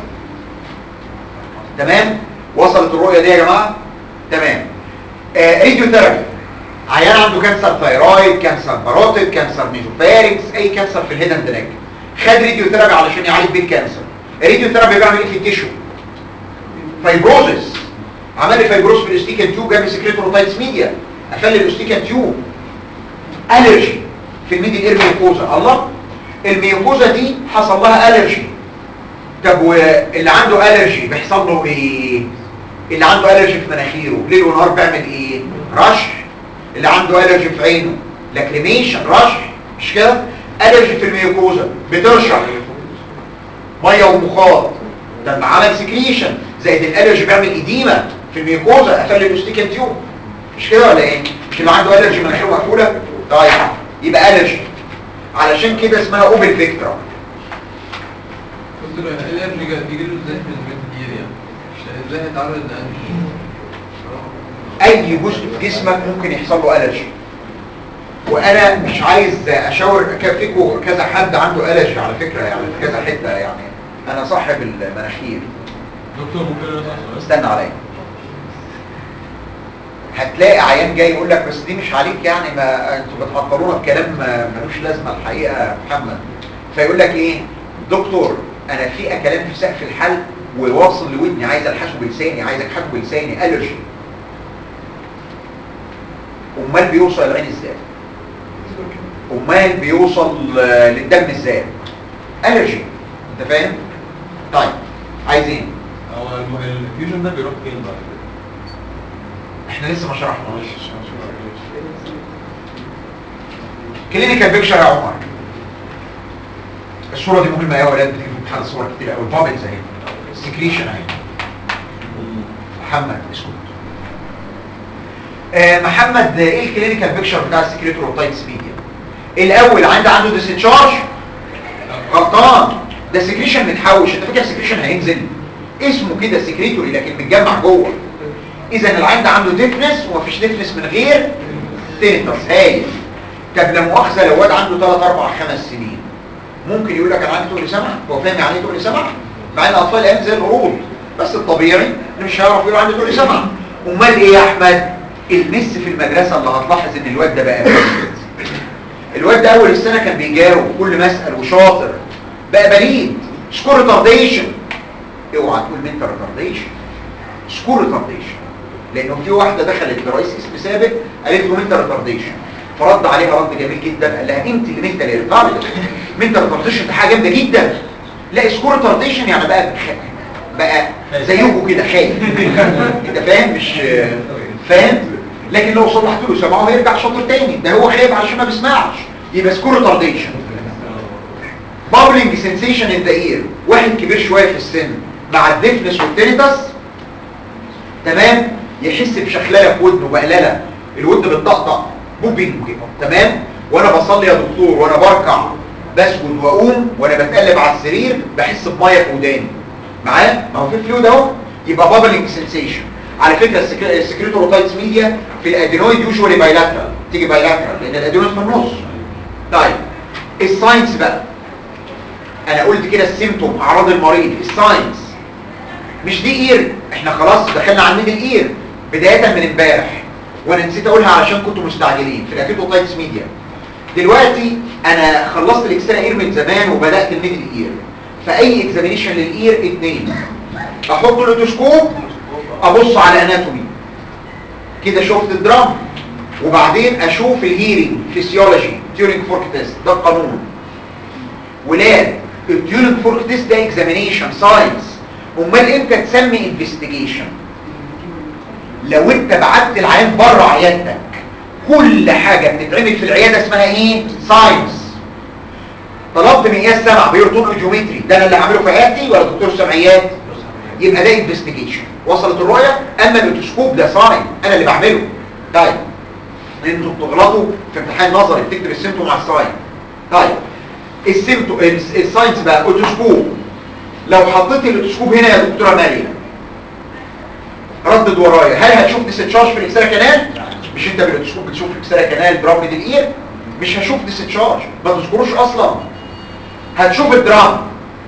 تمام وصلت الرؤيه دي يا جماعه تمام آه راديو ثيرابي عيان عنده كانسر ثايرويد كانسر باروتيد كانسر ميزوفارينكس اي كانسر في الهيد اند نيك خد راديو ثيرابي علشان يعالج بيه الكانسر الراديو ثيرابي بيعمل ايه في التيشو فايبروزس عمل لي فايبروز في الاستيكان تيوب جاب سكريتوروتايتس ميديا قفل لي الاستيكان تيوب الرجي في الميدي اير ميوكوزا الله الميوكوزا دي حصل لها الرجي طب واللي عنده الرجي بيحصل له ايه اللي عنده الرجي في مناخيره ليل ونهار بيعمل ايه رشح اللي عنده الرجي في عينه لاكريميشن رشح مش كده الرجي في الميوكوزا بترشح ميه ومخاط طب عمل سكريشن زائد الالرجي بيعمل اديمه في الميوكوزا قفل الاستيكان تيوب مش كده ولا ايه مش اللي عنده الرجي مناخيره مقفوله طيب يبقى الرجي علشان كده اسمها اوبن فيكترا قلت له الالرجي بيجي له ازاي في البنت دي يعني ازاي هيتعرض للالرجي اي جزء في جسمك ممكن يحصل له الرجي وانا مش عايز اشاور ك- فيكم كذا حد عنده الرجي على فكره يعني في كذا حته يعني انا صاحب المناخير دكتور ممكن انا اسال سؤال استنى عليا هتلاقي عيان جاي يقول لك بس دي مش عليك يعني ما انتوا بتعطلونا بكلام ما- ملوش لازمه الحقيقه يا محمد فيقول لك ايه دكتور انا في كلام في سقف الحلق وواصل لودني عايز الحسه بلساني عايز اكحته بلساني الرجي امال بيوصل العين ازاي امال بيوصل آه، للدم ازاي الرجي انت فاهم طيب عايزين هو الم- الفيوجن ده بيروح فين بقى؟ احنا لسه ما شرحناش كلينيكال بيكشر يا عمر الصوره دي مهمه يا اولاد بتيجي في امتحان الصور كتير قوي البابلز اهي السكريشن اهي محمد اسكت آه محمد ايه الكلينيكال بيكشر بتاع السكريتوروتايتس ميديا الاول عندي عنده ديسشارج غلطان ده سكريشن متحوش انت فاكر السكريشن هينزل اسمه كده سكريتوري لكن متجمع جوه اذا العند عنده ديفنس ومفيش ديفنس من غير تينيتس هايل طب لا مؤاخذه لو واد عنده 3 4 5 سنين ممكن يقول لك انا عندي تقل سمع هو فاهم يعني ايه تقل سمع مع ان الاطفال الان زي القرود بس الطبيعي انه مش هيعرف يقول عندي تقل سمع امال ايه يا احمد المس في المدرسه اللي هتلاحظ ان الواد ده بقى بليد الواد ده اول السنه كان بيجاوب كل ما اسال وشاطر بقى بليد سكور ريتارديشن اوعى تقول منتال ريتارديشن سكور ريتارديشن لانه في واحده دخلت لرئيس اسم سابق قالت له منتال ريتارديشن فرد عليها رد جميل جدا قال لها انت اللي منتال ريتارديشن منتال ريتارديشن ده حاجه جامده جدا لا سكور ريتارديشن يعني بقى بقى زيكم كده خايف انت فاهم مش فاهم لكن لو صلحت له سمعه هيرجع شاطر تاني ده هو خايف عشان ما بيسمعش يبقى سكور ريتارديشن بابلينج سensation ان ذا اير واحد كبير شويه في السن مع الديفنس والتينيتس تمام يحس بشخلله في ودنه بقلله الودن بتطقطق بوبينج تمام وانا بصلي يا دكتور وانا بركع بسجد واقوم وانا بتقلب على السرير بحس بميه في وداني معايا ما هو في فلويد اهو يبقى بابلينج سensation على فكره السكريتوروتايتس ميديا في الادينويد يوجوالي بايلاترال تيجي بايلاترال لان الادينويد في النص طيب الساينس بقى انا قلت كده السيمتوم اعراض المريض الساينس مش دي اير احنا خلاص دخلنا على الميدل اير بدايه من امبارح وانا نسيت اقولها علشان كنتوا مستعجلين في الاكيتوتايتس ميديا دلوقتي انا خلصت الاكسترا اير من زمان وبدات الميدل اير فاي اكزامينيشن للاير اتنين احط الاوتوسكوب ابص على اناتومي كده شفت الدرام وبعدين اشوف الهيرنج فيسيولوجي تيورينج فورك تيست ده القانون ولاد التيورينج فورك تيست ده اكزامينيشن ساينس امال امتى تسمي انفستيجيشن لو انت بعت العيان بره عيادتك كل حاجه بتتعمل في العياده اسمها ايه ساينس طلبت مقياس سمع بيرتون جيومتري ده انا اللي هعمله في عيادتي ولا دكتور سمعيات يبقى ده انفستيجيشن وصلت الرؤيه اما الاوتوسكوب ده ساين انا اللي بعمله طيب انتوا بتغلطوا في امتحان نظري بتكتب السيمتوم على الساين طيب السيمتو الساينس بقى اوتوسكوب لو حطيت الاوتوسكوب هنا يا دكتوره مريم ردد ورايا هل هتشوف ديستشارج في الاكسترا كانال مش انت بالاوتوسكوب بتشوف الاكسترا كانال درام من الاير مش هشوف ديستشارج ما تذكروش اصلا هتشوف الدرام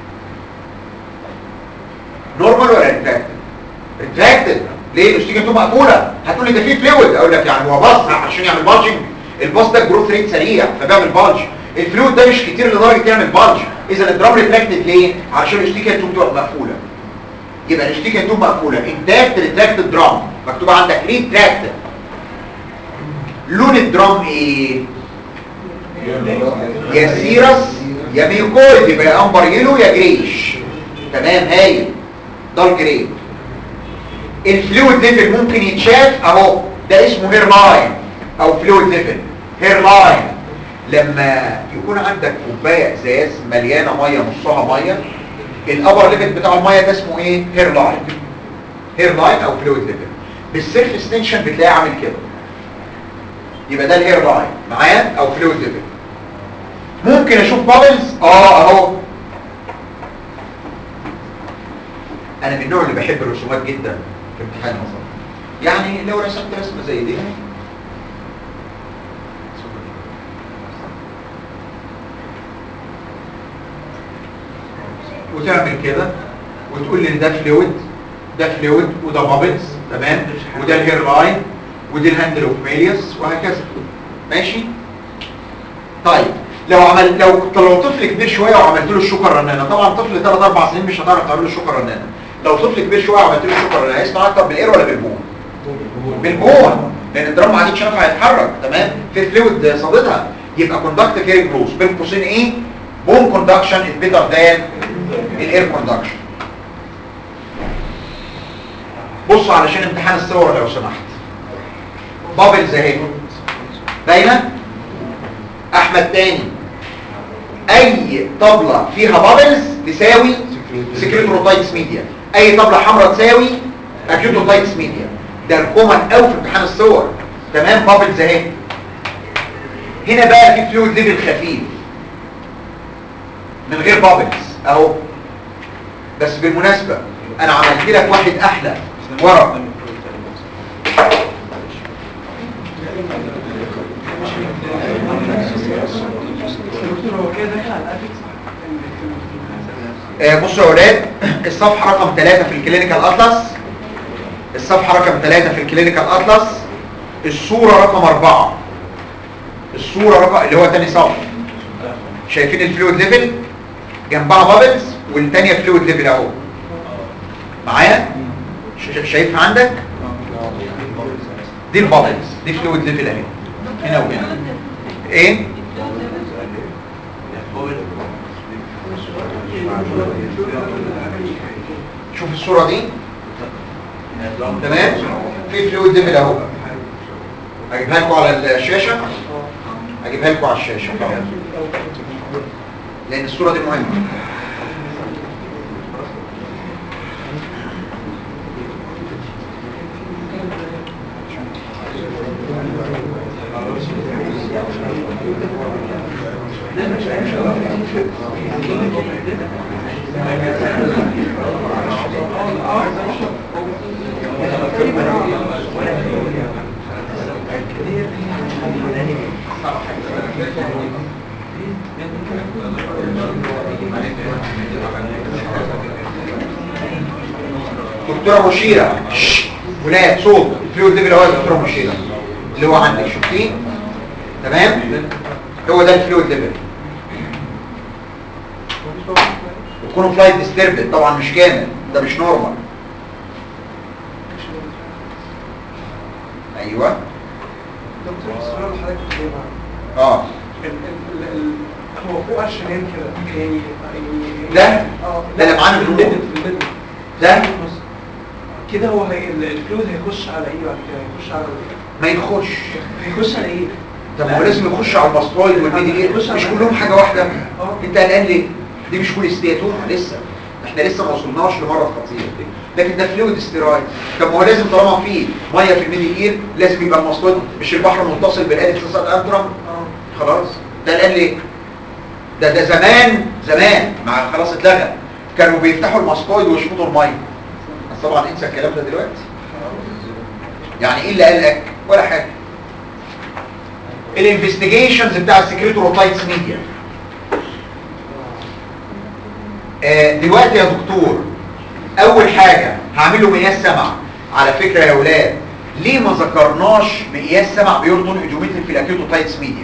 نورمال ولا ريتراكتد ريتراكتد ليه الاستيجاتوم مقفوله هتقول لي ده فيه فلويد اقول لك يعني هو باص عشان يعمل بالجنج الباص ده جروث ريت سريع فبيعمل بالج الفلويد ده مش كتير لدرجه يعمل بالج اذا الدرام ريتراكتد ليه عشان الاستيجاتوم تبقى مقفوله يبقى الاستيجاتوم مقفوله انتاكت ريتراكتد درام مكتوب عندك ريتراكتد لون الدرام ايه يا سيرس يا ميوكويد يبقى يا امبر يلو يا جريش تمام هايل دارك جري الفلويد ليفل ممكن يتشاف اهو ده اسمه هير لاين او فلويد ليفل هير لاين لما يكون عندك كوبايه ازاز مليانه ميه نصها ميه الابر ليفل بتاع الميه ده اسمه ايه هير لاين هير لاين او فلويد ليفل بالسيرفيس تنشن بتلاقيه عامل كده يبقى ده الهير لاين معايا او فلويد ليفل ممكن اشوف بابلز اه اهو انا من النوع اللي بحب الرسومات جدا في امتحان النظر يعني لو رسمت رسمه زي دي وتعمل كده وتقول لي إن ده فلويد ده فلويد وده بابلز تمام وده الهير لاين ودي الهاندل اوف ميليوس وهكذا ماشي طيب لو عمل لو لو طفل كبير شويه وعملت له الشوكه الرنانه طبعا طفل 3 4 سنين مش هتعرف تعمل له الشوكه الرنانه لو طفل كبير شويه وعملت له الشوكه الرنانه هيسمع اكتر بالاير ولا بالبون بالبون لان الدرام ما عادش نافع يتحرك تمام في فلويد صادتها يبقى كوندكت فيري كلوز بين قوسين ايه بون كوندكشن از بيتر ذان الاير كوندكشن بصوا علشان امتحان الصور لو سمحت بابلز اهي باينه احمد سؤال تاني اي طبلة فيها بابلز تساوي سكريتوروتايتس ميديا اي طبلة حمراء تساوي اكيوتوتايتس ميديا ده الكومن قوي في امتحان الصور تمام بابلز اهي هنا بقى في فلويد ليفل خفيف من غير بابلز اهو بس بالمناسبة انا عملت لك واحد احلى ورا دكتور هو كده داخل على الافكس آه، بصوا يا اولاد الصفحه رقم 3 في الكلينيكال اطلس الصفحه رقم 3 في الكلينيكال اطلس الصوره رقم 4 الصوره رقم اللي هو تاني صف شايفين الفلويد ليفل جنبها بابلز والتانيه فلويد ليفل اهو معايا ش- شايفها عندك دي البابلز دي فلويد ليفل اهي هنا وهنا ايه شوف الصورة دي تمام في فلويد ليفل اهو هجيبها لكم على الشاشة هجيبها لكم على الشاشة لان الصورة دي مهمة دكتورة مشيرة شش. ولاد صوت الفلويد ليفل اهو يا دكتورة مشيرة اللي هو عندك شفتيه تمام هو ده الفلويد ليفل يكونوا فلايت ديستربد طبعا مش كامل ده مش نورمال ايوه دكتور الصورة اللي حضرتك بتجيبها اه ال- ال- ال- ال- هو فوق على الشمال كده يعني يعني ده؟ اه ده اللي معانا في في الميدل الفوق. في الميدل ده بص كده هو هي ال- الفلويد هيخش على ايه بعد كده هيخش على ما يخش هيخش على ايه طب هو لازم يخش على الماستويد والميدي ايه يخش على- مش كلهم حاجه واحده اه. انت قلقان ليه دي مش كوليستياتوما لسه احنا لسه ما وصلناش لمرض خطير لكن ده فلويد استيرويد طب ما هو لازم طالما في ميه في الميدي اير لازم يبقى الماستويد مش البحر متصل بالادي تصل انترم اه خلاص ده الان ليه ده ده زمان زمان مع خلاص اتلغى كانوا بيفتحوا الماستويد ويشفطوا الميه بس طبعا انسى الكلام ده دلوقتي يعني ايه اللي قالك ولا حاجه الانفستيجيشنز بتاع السكريتوروتايتس ميديا آه دلوقتي يا دكتور اول حاجه هعمل له مقياس سمع على فكره يا اولاد ليه ما ذكرناش مقياس سمع بيرطن ايديومتري في الاكيوتوتايتس ميديا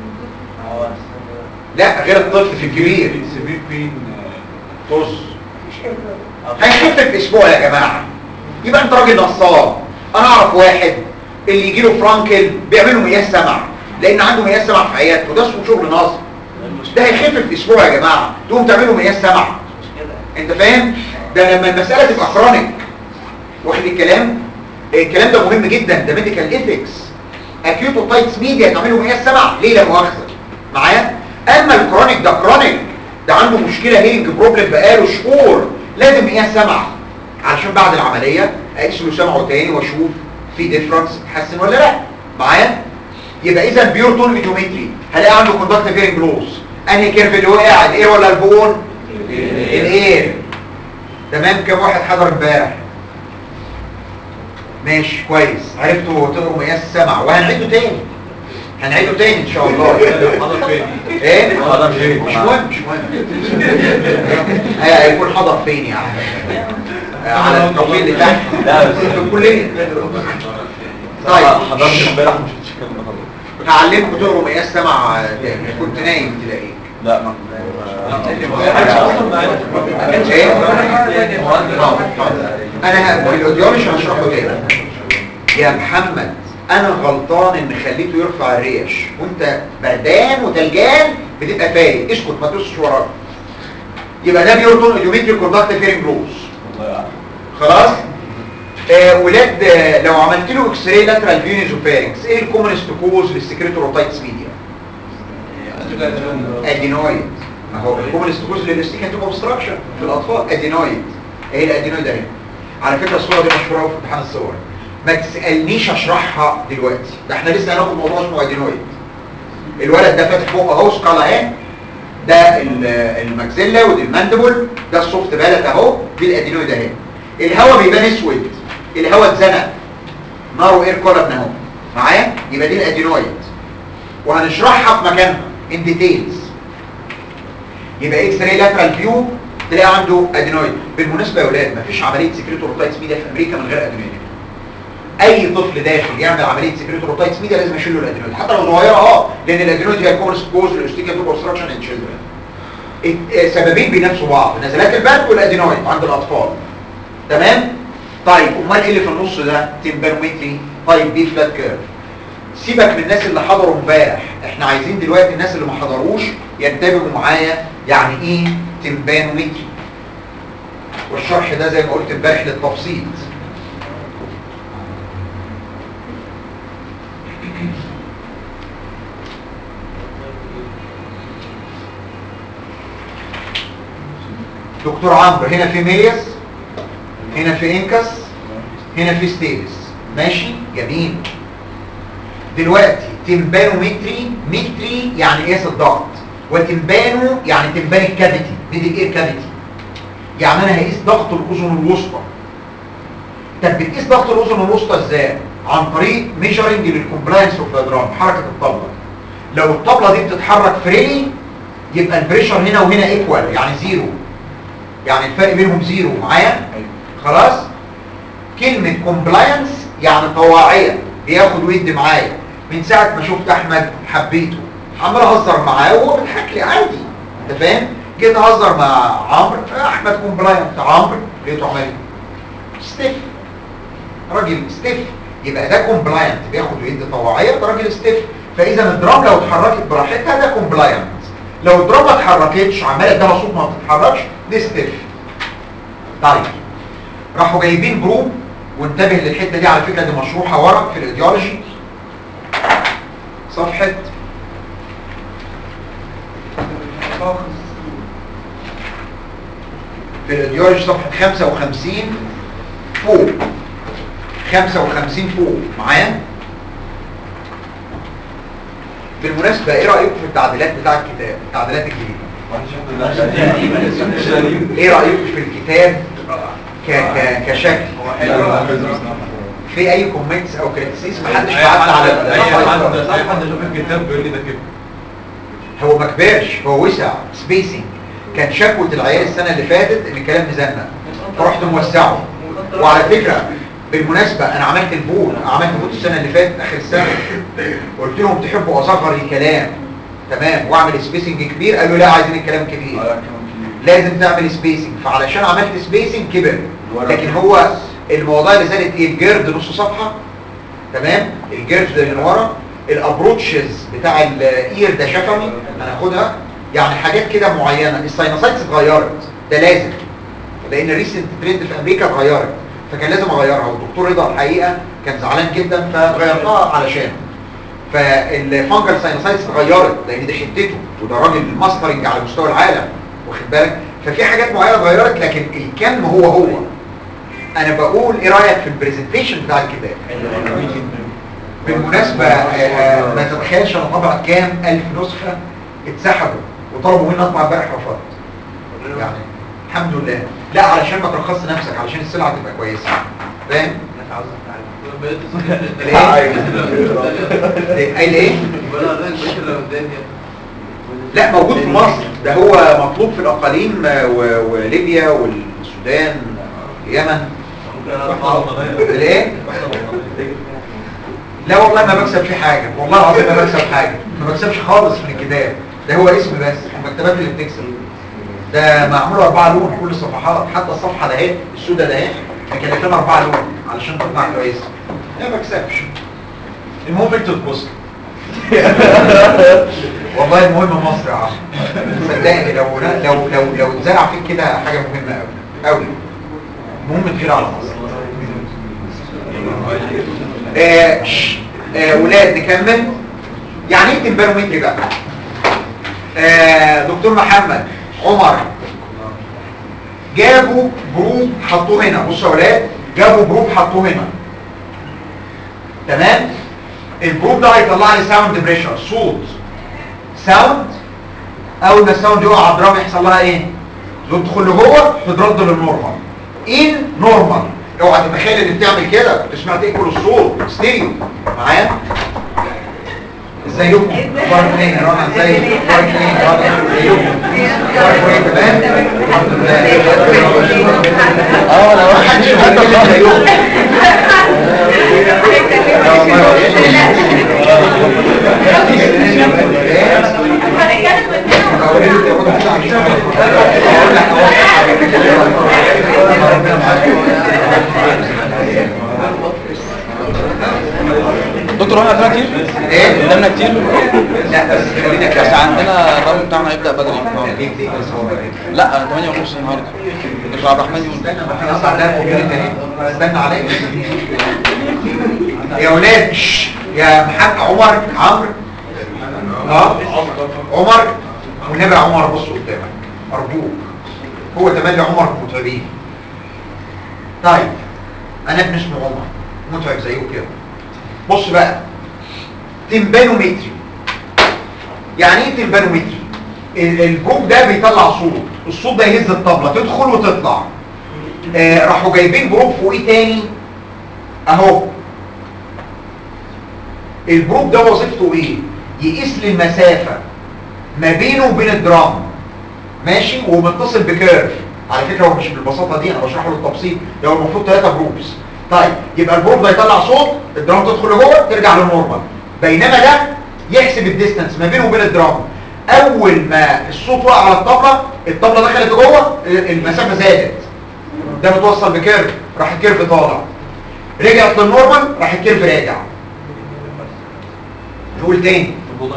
لا غير الطفل في الكبير سيفير بين طز هيخف في اسبوع يا جماعه يبقى انت راجل نصاب انا اعرف واحد اللي يجي له فرانكل بيعمل له مقياس سمع لان عنده مقياس سمع في عيادته وده اسمه شغل نصب ده هيخف في اسبوع يا جماعه تقوم تعملوا مقياس سمع انت فاهم ده لما المساله تبقى كرونيك واخد الكلام الكلام ده مهم جدا ده ميديكال ايثكس اكيوتوتايتس ميديا تعملوا مقياس سمع ليه لا مؤاخذه معايا اما الكرونيك ده كرونيك ده عنده مشكله هيلنج بروبلم بقاله شهور لازم مقياس سمع علشان بعد العمليه اقيس له سمعه تاني واشوف في ديفرنس اتحسن ولا لا معايا يبقى اذا بيور تون فيديومتري هلاقي عنده كوندكت هيرنج لوس انهي كيرف اللي وقع الاير ولا البون الاير تمام كم واحد حضر امبارح ماشي كويس عرفتوا تقروا مقياس السمع وهنعيده تاني هنعيده تاني ان شاء الله حضر فين؟ ايه حضر فين؟ مش مهم مش مهم هي- هيكون حضر فين يعني آه، على الكافيه اللي تحت لا، بس- في الكليه طيب حضرت امبارح مش هتشكل النهارده هعلمكم تقروا مقياس سمع آه، تاني كنت نايم تلاقيك لا ما ايه آه، انا ه- الاوديولوجي هشرحه تاني يا محمد انا غلطان ان خليته يرفع الريش وانت بردان وتلجان بتبقى فايق اسكت ما تبصش وراك يبقى ده بيورتون ايديومتري كوندكت فيرنج لوز والله أعلم. خلاص آه ولاد آه لو عملت له اكس راي لاترال فينيز وفارنكس ايه الكومنست كوز للسكريتوروتايتس ميديا ادينويد ما هو الكومنست جزء للاستيكان تبقى obstruction في الاطفال ادينويد ايه الادينويد اهي على فكره الصوره دي مشهوره أوي في امتحان الصور ما تسالنيش اشرحها دلوقتي ده احنا لسه هناخد موضوع اسمه ادينويد الولد ده فاتح بقه اهو سكالا اهي ده ال- الماكسيلا ودي الماندبل ده السوفت بالات اهو دي الادينويد اهي الهواء بيبان اسود الهواء اتزنق نارو اير كولابن اهو معايا يبقى دي الادينويد وهنشرحها في مكانها ان ديتيلز يبقى اكس راي لاترال فيو تلاقي عنده ادينويد بالمناسبه يا اولاد مفيش عمليه سكريتوروتايتس ميديا في امريكا من غير ادينويد اي طفل داخل يعمل عمليه سكريتوروتايتس ميديا لازم اشيل له الادينويد حتى لو صغيره اه لان الادينويد هي الكورس كوز للاستيكا تو اوبستراكشن ان تشيلدرن سببين بينافسوا بعض نزلات البرد والادينويد عند الاطفال تمام طيب امال ايه اللي في النص ده تمبانومتري طيب بي فلات كيرف سيبك من الناس اللي حضروا امبارح احنا عايزين دلوقتي الناس اللي ما حضروش ينتبهوا معايا يعني ايه تمبانومتري والشرح ده زي ما قلت امبارح للتبسيط دكتور عمرو هنا في ميليس هنا في انكس هنا في ستيبس ماشي جميل دلوقتي تمبانومتري متري يعني قياس الضغط وتمبانو يعني تمبان الكافيتي ميدل اير كافيتي يعني انا هقيس ضغط الاذن الوسطى طب بتقيس ضغط الاذن الوسطى ازاي عن طريق ميجرنج للكومبلاينس اوف ذا درام حركه الطبله لو الطبله دي بتتحرك فريلي يبقى البريشر هنا وهنا ايكوال يعني زيرو يعني الفرق بينهم زيرو معايا خلاص كلمة كومبلاينس يعني طواعية بياخد ويدي معايا من ساعة ما شفت احمد حبيته عمال اهزر معاه وهو بيضحك لي عادي انت فاهم جيت اهزر مع عمرو احمد كومبلاينت عمرو لقيته عمال ستيف راجل ستيف يبقى ده كومبلاينت بياخد ويدي طواعية ده راجل ستيف فاذا الدرام لو اتحركت براحتها ده كومبلاينت لو الدرام ما اتحركتش عمال اداها صوت ما بتتحركش دي ستيف طيب راحوا جايبين جروب وانتبه للحته دي على فكره دي مشروحه ورا في الايديولوجي صفحه في الايديولوجي صفحه 55 فوق 55 فوق معايا بالمناسبه ايه رايكم في التعديلات بتاع الكتاب التعديلات الجديده ايه رايكم في الكتاب ك ك كشكل في اي كومنتس او كريتيسيس محدش بعت على اي حد السلايد. اي حد شاف الكتاب بيقول لي ده كده هو ما كبرش هو وسع سبيسنج كان شكوة العيال السنة اللي فاتت ان الكلام مزنق فرحت موسعه وعلى فكرة بالمناسبة انا عملت البول عملت البول السنة اللي فاتت اخر السنة قلت لهم تحبوا اصغر الكلام تمام واعمل سبيسنج كبير قالوا لا عايزين الكلام كبير لازم تعمل سبيسنج فعلشان عملت سبيسنج كبر لكن هو الموضوع اللي زادت ايه الجرد نص صفحة تمام الجرد اللي من ورا الابروتشز بتاع الاير ده شفوي هناخدها يعني حاجات كده معينة الساينوسايتس اتغيرت ده لازم لان الريسنت ترند في امريكا اتغيرت فكان لازم اغيرها والدكتور رضا الحقيقة كان زعلان جدا فغيرتها علشان فالفانجل ساينوسايتس اتغيرت لان دي حتته وده راجل ماسترنج على مستوى العالم واخد بالك ففي حاجات معينة اتغيرت لكن الكم هو هو انا بقول ايه رايك في البرزنتيشن بتاع الكتاب بالمناسبة آه، ما تتخيلش انا طبعت كام الف نسخة اتسحبوا وطلبوا مني اطبع امبارح رفضت يعني الحمد لله لا علشان ما ترخصش نفسك علشان السلعة تبقى كويسة فاهم؟ بقيت ليه؟ قايل ايه؟ ولا ده البيت اللي قدامي لا موجود في مصر ده هو مطلوب في الاقاليم آه، و- وليبيا والسودان اليمن ممكن انا اطلع وطنيه الايه؟ لا والله ما بكسب فيه حاجة والله العظيم ما بكسب حاجة ما بكسبش خالص من الكتاب ده هو اسم بس المكتبات اللي بتكسب ده معمول أربعة لون كل الصفحات حتى الصفحة ده اهي السودة ده اهي مكلفين أربعة لون علشان تطلع كويسة لا ما بكسبش المهم انتوا تبصوا والله المهم مصر يا عم صدقني لو لو لو لو اتزرع فيك كده حاجة مهمة قوي قوي المهم تغير على مصر آه، ش- آه، ولاد نكمل يعني ايه تمبانومتري بقى آه دكتور محمد عمر جابوا بروب حطوه هنا بصوا يا ولاد جابوا بروب حطوه هنا تمام البروب ده هيطلع لي ساوند بريشر صوت ساوند اول ما الساوند يقع على الدرام يحصل لها ايه تدخل لجوه تترد للنورمال ان نورمال اوعى تتخيل ان بتعمل كده كنت سمعت ايكول الصوت ستيريو معايا ازيكم اخبارك ايه يا رنا ازيك اخبارك ايه يا رنا ازيكم اخبارك ايه تمام الحمد لله اه انا واحد شهاده خالص دكتور احنا قدامنا كتير؟ ايه؟ قدامنا كتير؟ لا بس خلينا بس كده عندنا الرقم بتاعنا هيبدأ بدري ليك ليك بس هو بدري. لا 8 ونص النهارده دكتور عبد الرحمن يقول في ناس عندها فوبيا تاني استنى عليا يا ولاد شش. يا محمد عمر عمرو اه عمر والنبي يا عمر بص قدامك ارجوك هو تملي عمر متعبين طيب انا ابن اسمه عمر متعب زيه كده بص بقى تمبانومتري يعني ايه تمبانومتري ال- الجوب ده بيطلع صوت الصوت ده يهز الطبلة تدخل وتطلع آه راحوا جايبين جروب فوقيه تاني اهو الجروب ده وظيفته ايه يقيس لي المسافة ما بينه وبين الدرام ماشي ومتصل بكيرف على فكرة هو مش بالبساطة دي انا بشرح له التبسيط ده هو المفروض ثلاثة جروبس طيب يبقى الجروب ده يطلع صوت الدرام تدخل لجوه ترجع للنورمال بينما ده يحسب الديستانس ما بينه وبين الدرام اول ما الصوت وقع على الطبلة الطبلة دخلت جوه المسافة زادت ده متوصل بكيرف راح الكيرف طالع رجعت للنورمال راح الكيرف راجع نقول تاني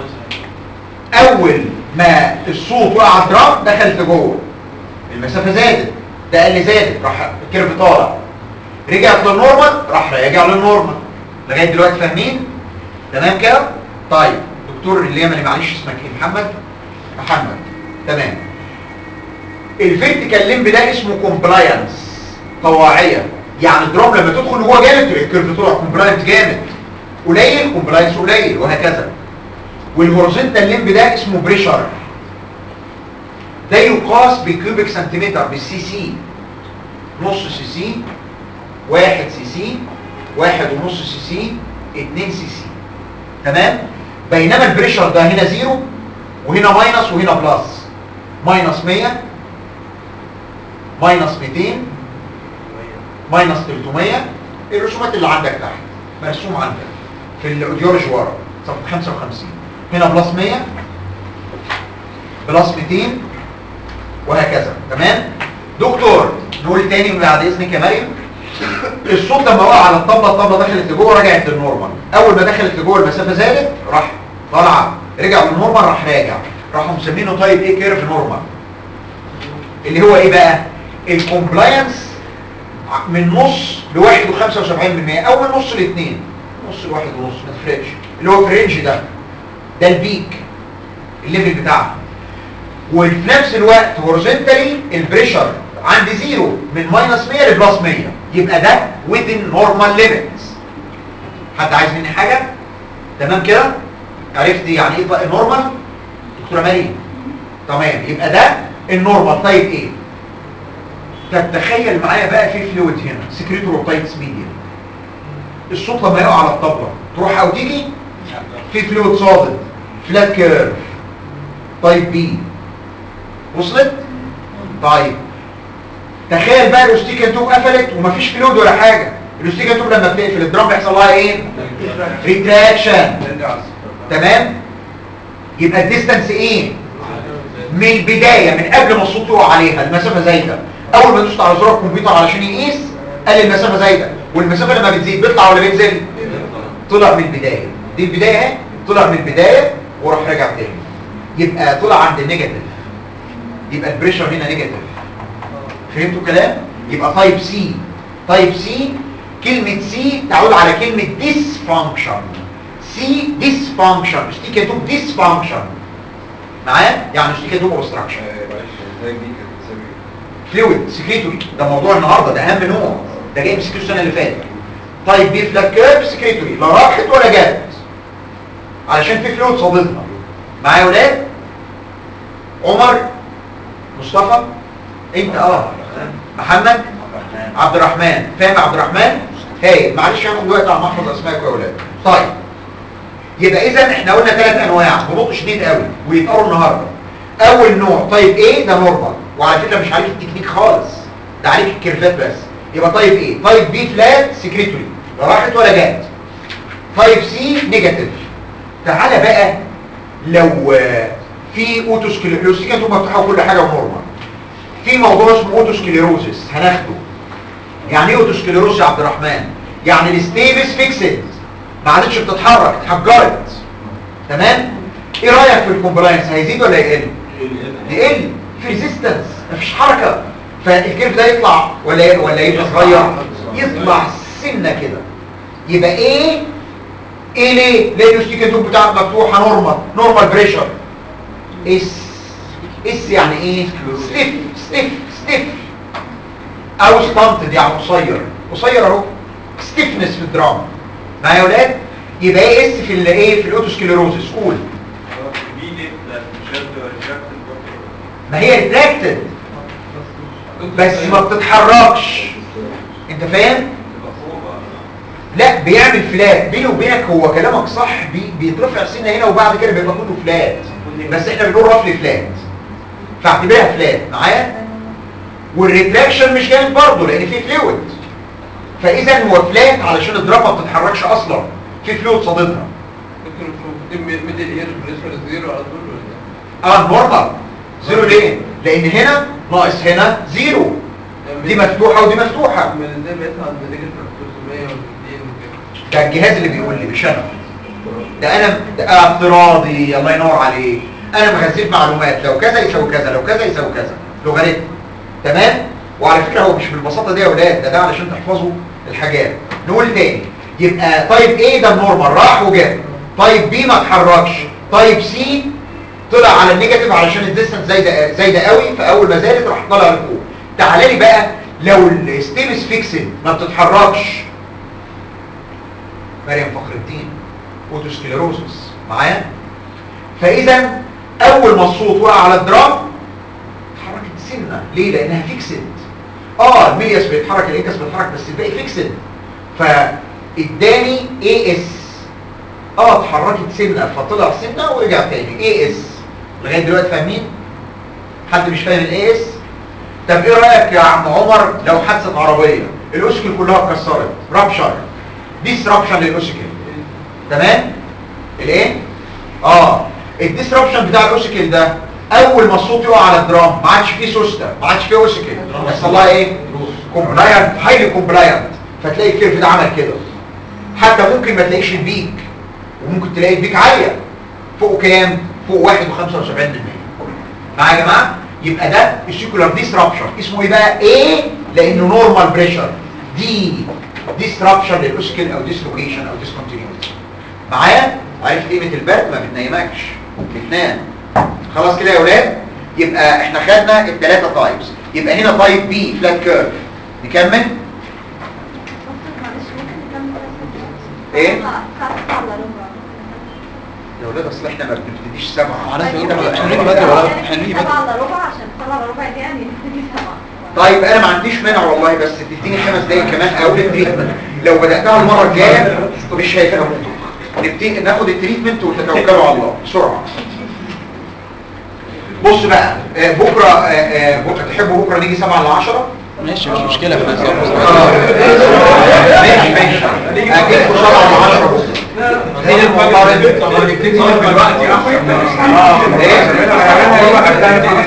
اول ما الصوت وقع على الدرام دخلت جوه المسافه زادت ده قال لي زادت راح الكيرف طالع رجعت للنورمال راح راجع للنورمال لغايه دلوقتي فاهمين تمام كده طيب دكتور اليمني معلش اسمك ايه محمد محمد تمام الفيرتيكال ليمب ده اسمه كومبلاينس طواعيه يعني الدرام لما تدخل جوه جامد الكيرف طلع كومبلاينس جامد قليل كومبلاينس قليل وهكذا والهوريزونتال ليمب ده اسمه بريشر ده يقاس بكيوبيك سنتيمتر بالسي سي نص سي سي واحد سي سي واحد ونص سي سي اتنين سي سي تمام بينما البريشر ده هنا زيرو وهنا ماينس وهنا بلس ماينس 100 ماينس 200 ماينس 300 الرسومات اللي عندك تحت مرسوم عندك في الاوديولوجي ورا صفحه 55 هنا بلس 100 بلس 200 وهكذا تمام دكتور نقول تاني من بعد اذنك يا مريم الصوت لما وقع على الطبله الطبله دخلت لجوه رجعت للنورمال اول ما دخلت لجوه المسافه زادت راح طالعه رجع للنورمال راح راجع راحوا مسمينه طيب ايه كيرف نورمال اللي هو ايه بقى الكومبلاينس من نص لواحد وخمسة وسبعين من مية او من نص لاتنين نص لواحد ونص ما تفرقش اللي هو في الرينج ده ده البيك الليفل بتاعها وفي نفس الوقت هوريزونتالي البريشر عندي زيرو من ماينس 100 لبلس 100 يبقى ده within normal limits حد عايز مني حاجة تمام كده عرفت يعني ايه بقى نورمال دكتوره مريم تمام يبقى ده النورمال طيب ايه طب تخيل معايا بقى في فلويد هنا سكريتوروتايتس ميديا الصوت لما يقع على الطبله تروح او تيجي في فلويد صادد فلات كيرف طيب بي وصلت طيب تخيل بقى الاستيكا توب قفلت ومفيش فلويد ولا حاجه الاستيكا توب لما بتقفل الدرام بيحصل لها ايه ريتراكشن تمام يبقى الديستانس ايه من البدايه من قبل ما الصوت يقع عليها المسافه زايده اول ما دوست على زرار الكمبيوتر علشان يقيس قال المسافه زايده والمسافه لما بتزيد بيطلع ولا بينزل طلع من البدايه دي البدايه اهي طلع من البدايه وراح راجع تاني يبقى طلع عند النيجاتيف يبقى البريشر هنا نيجاتيف فهمتوا الكلام يبقى تايب سي تايب سي كلمة سي تعود على كلمة dysfunction سي dysfunction اشتكي توب dysfunction معايا يعني اشتكي توب اوبستراكشن معلش ازاي دي كانت بتساوي فلويد سكريتوري ده موضوع النهارده ده اهم نوع ده جاي مسكته السنه اللي فاتت طيب بي فلات كيرف سكريتوري لا راحت ولا جت علشان في فلويد صادتها معايا يا ولاد عمر مصطفى انت اه محمد عبد الرحمن فاهم يا عبد الرحمن هاي معلش هاخد وقت على ما احفظ اسمائكم يا ولاد طيب يبقى اذا احنا قلنا ثلاث انواع بنط شديد قوي ويتقروا النهارده اول نوع طيب ايه ده نورمال وعلى فكره مش عليك التكنيك خالص ده عليك الكيرفات بس يبقى طيب ايه طيب بي فلات سكريتوري لا راحت ولا جت طيب سي نيجاتيف تعالى بقى لو آه، في اوتوسكليروسيس كانت مفتوحه وكل حاجه ونورمال في موضوع اسمه اوتوسكليروزس هناخده يعني ايه اوتوسكليروز يا عبد الرحمن يعني الستيبس فيكسد ما عادتش بتتحرك اتحجرت تمام ايه رايك في الكومبلاينس هيزيد ولا يقل يقل في ريزيستنس مفيش حركه فالكيرف ده يطلع ولا ولا يبقى صغير يطلع سنه كده يبقى ايه ايه ليه لان الستيكن توب بتاعك مفتوحه نورمال نورمال بريشر اس اس يعني ايه ستيف ستيف ستيف او ستانتد يعني قصير قصير اهو ستيفنس في الدراما معايا يا ولاد يبقى ايه اس في الايه في الاوتوسكليروزس قول دي دي شد ريجكتد ما هي ريتراكتد بس ما بتتحركش انت فاهم لا بيعمل فلات بيني وبينك هو كلامك صح بي بيترفع سنه هنا وبعد كده بيبقى كله فلات بس احنا بنقول رفل فلات فاعتبرها فلات معايا والريتراكشن مش جامد برضه لان في فلويد فاذا هو فلات علشان الدرافه ما بتتحركش اصلا في فلويد صادتها ممكن المفروض ميدل اير بالنسبه للزيرو على طول ولا اه نورمال زيرو ليه لان هنا ناقص هنا زيرو إيه؟ دي مفتوحه ودي مفتوحه من ازاي بقيتها عند نيجاتيف 300 ولا 200 وكده ده الجهاز اللي بيقول لي مش انا ده انا ده افتراضي الله ينور عليك انا مخزن معلومات لو كذا يساوي كذا لو كذا يساوي كذا لوغاريتم تمام وعلى فكره هو مش بالبساطه دي يا ولاد ده ده علشان تحفظوا الحاجات نقول تاني يبقى طيب ايه ده النورمال راح وجاب طيب بي ما اتحركش طيب سي طلع على النيجاتيف علشان الديستنس زايده زايده قوي فاول ما زادت راح طالع لفوق تعالى لي بقى لو الستيمس فيكسد ما بتتحركش مريم فخر الدين اوتوسكليروزس معايا فاذا اول ما الصوت وقع على الدرام اتحركت سنه ليه لانها فيكسد اه الميلياس بيتحرك الانكس بيتحرك بس الباقي فيكسد فاداني اي اس اه اتحركت سنه فطلع سنه ورجع تاني اي اس لغايه دلوقتي فاهمين حد مش فاهم الاي اس طب ايه رايك يا عم عمر لو حادثه عربيه الاوسكل كلها اتكسرت رابشر ديسربشن للاوسكل تمام الايه اه الديسربشن بتاع الاوسكل ده اول ما الصوت يقع على الدرام ما عادش فيه سوسته ما عادش فيه اوسكل يحصل لها ايه كومبلاينت هايلي كومبلاينت فتلاقي الكيرف ده عمل كده حتى ممكن ما تلاقيش البيك وممكن تلاقي البيك عاليه فوق كام فوق 1.75% معايا يا جماعه يبقى ده السيكولار ديسربشن اسمه ايه بقى ايه لانه نورمال بريشر دي ديسربشن للاوسكل او ديسلوكيشن او ديسكونتينيوتي معايا عرفت قيمه البرد ما بتنيمكش بتنام خلاص كده يا اولاد يبقى احنا خدنا الثلاثه تايبس يبقى هنا تايب بي فلات كيرف نكمل معلش ممكن نكمل بس إيه؟ ساعة ساعة إلا ربع. يا اولاد اصل احنا ما بنبتديش سبعه عارف طيب، يقول يبقى احنا نيجي سبعة بدري ولا إلا احنا نيجي بدري سبعة إلا ربع عشان سبعة إلا ربع دي يعني نبتدي سبعة طيب انا ما عنديش مانع والله بس تديني خمس دقايق كمان اقول التريتمنت لو بداتها المره الجايه مش هيفهموا نبتدي ناخد التريتمنت وتتوكلوا على الله بسرعه بص بقى آه، بكره آه، آه، بكره تحبوا بكره نيجي 7 ل 10 ماشي مش مشكله في اه الناس ماشي ماشي اجيبكم 7 ل 10 بكره زي المعترض طب هنبتدي من دلوقتي يا اخي اه ايه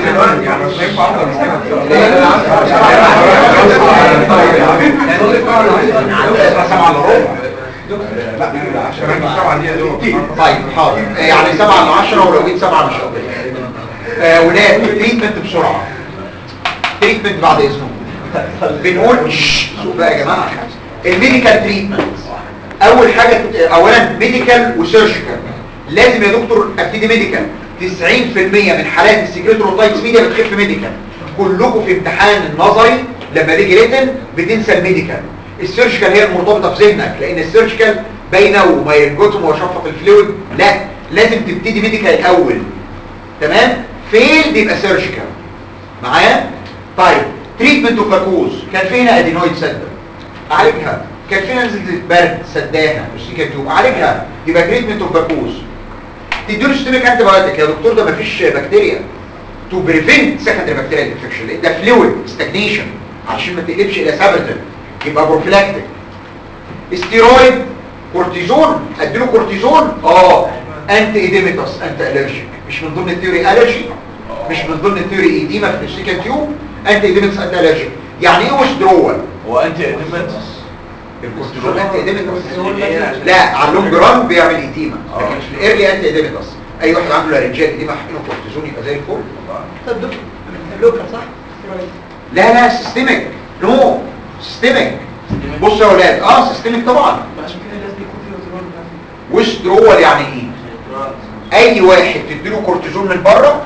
طيب حاضر آه، يعني 7 ل 10 ولو جيت 7 مش قضيه آه ولاد تريتمنت بسرعه تريتمنت بعد اذنكم بنقول شش، شوف بقى يا جماعه الميديكال تريتمنت اول حاجه اولا ميديكال وسيرجيكال لازم يا دكتور ابتدي ميديكال 90% من حالات السكريتوروتايتس ميديا بتخف ميديكال كلكم في امتحان النظري لما بيجي ريتن بتنسى الميديكال السيرجيكال هي المرتبطه في ذهنك لان السيرجيكال باينه ومايرجوتوم وشفط الفلويد لا لازم تبتدي ميديكال الاول تمام فيلد يبقى سيرجيكال معايا طيب تريتمنت اوف لاكوز كان في هنا ادينويد سد اعالجها كان في هنا نزله برد سداها مش تيوب اعالجها يبقى تريتمنت اوف لاكوز تديله سيستميك انتي بايوتيك يا دكتور ده مفيش بكتيريا تو بريفنت سكندري بكتيريال انفكشن ده فلويد ستاجنيشن عشان ما تقلبش الى سابرتن يبقى بروفيلاكتيك استيرويد كورتيزون اديله كورتيزون اه انتي ايديميتاس انتي الرجيك مش من ضمن الثيوري الرجي مش من ضمن الثيوري ايديما في السيكن تيوب انتي ايديميتاس انتي الرجيك يعني ايه ويثدرول هو انت ادمت الكورتيزون انتي ايديميتاس لا على اللونج ران بيعمل ايديما لكن في الايرلي انتي ايديميتاس اي واحد عنده لارنجال ايديما حقنه كورتيزون يبقى زي الفل طب دكتور لوكال صح؟ لا لا سيستميك نو سيستميك بص يا اولاد اه سيستميك طبعا عشان كده لازم يكون في وزرون ويثدرول يعني ايه اي واحد تديله كورتيزون من بره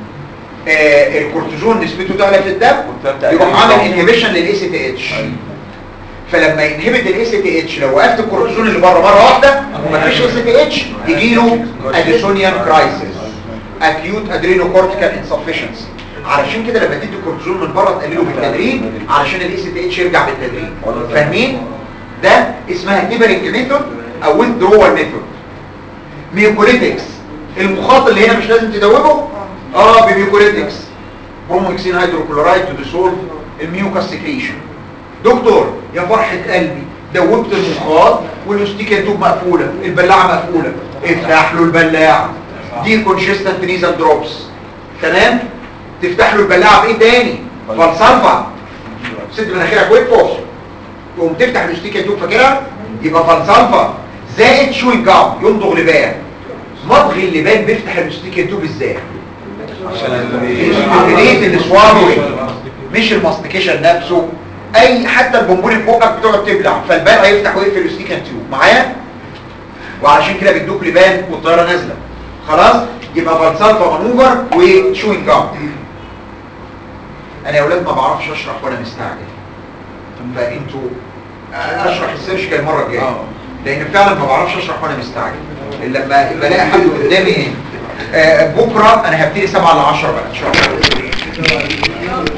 آه الكورتيزون نسبته تعلى في الدم يروح عامل انهبيشن للاي سي تي اتش فلما ينهبت الاي سي تي اتش لو وقفت الكورتيزون اللي بره مره واحده ومفيش اي سي تي اتش يجي له اديسونيان كرايسيس اكيوت ادرينوكورتيكال انسفشنسي علشان كده لما تدي الكورتيزون من بره تقلله بالتدريج علشان الاي سي تي اتش يرجع بالتدريج فاهمين ده اسمها تيبرنج ميثود او ويثدرول ميثود ميوكوليتكس المخاط اللي هنا مش لازم تدوبه اه بميوكوليتكس بروموكسين هيدروكلورايد تو ديسولف الميوكاس سكريشن دكتور يا فرحة قلبي دوبت المخاط والاستيكا توب مقفولة البلاعة مقفولة افتح له البلاعة دي كونشستنت نيزل دروبس تمام تفتح له البلاعة بايه تاني فالسلفا سد مناخيرك ويتفوس تقوم تفتح الاستيكا توب فاكرها يبقى فالسلفا زائد شوينج جام يمضغ لبان مضغ اللبان بيفتح الاستيكا توب ازاي الاستيميليت السوالوي مش الماستيكيشن نفسه اي حتى البونبون في بقك بتقعد تبلع فالبان هيفتح ويقفل الاستيكا تيوب معايا وعلشان كده بيدوك لبان والطياره نازله خلاص يبقى فالسالفا مانوفر وشوينج جام انا يا اولاد ما بعرفش اشرح وانا مستعجل فانتوا اشرح السيرشكال المره الجايه لان فعلا ما بعرفش اشرح وانا مستعجل إلا لما بلاقي حد قدامي آه، بكره انا هبتدي 7 ل 10 بقى ان شاء الله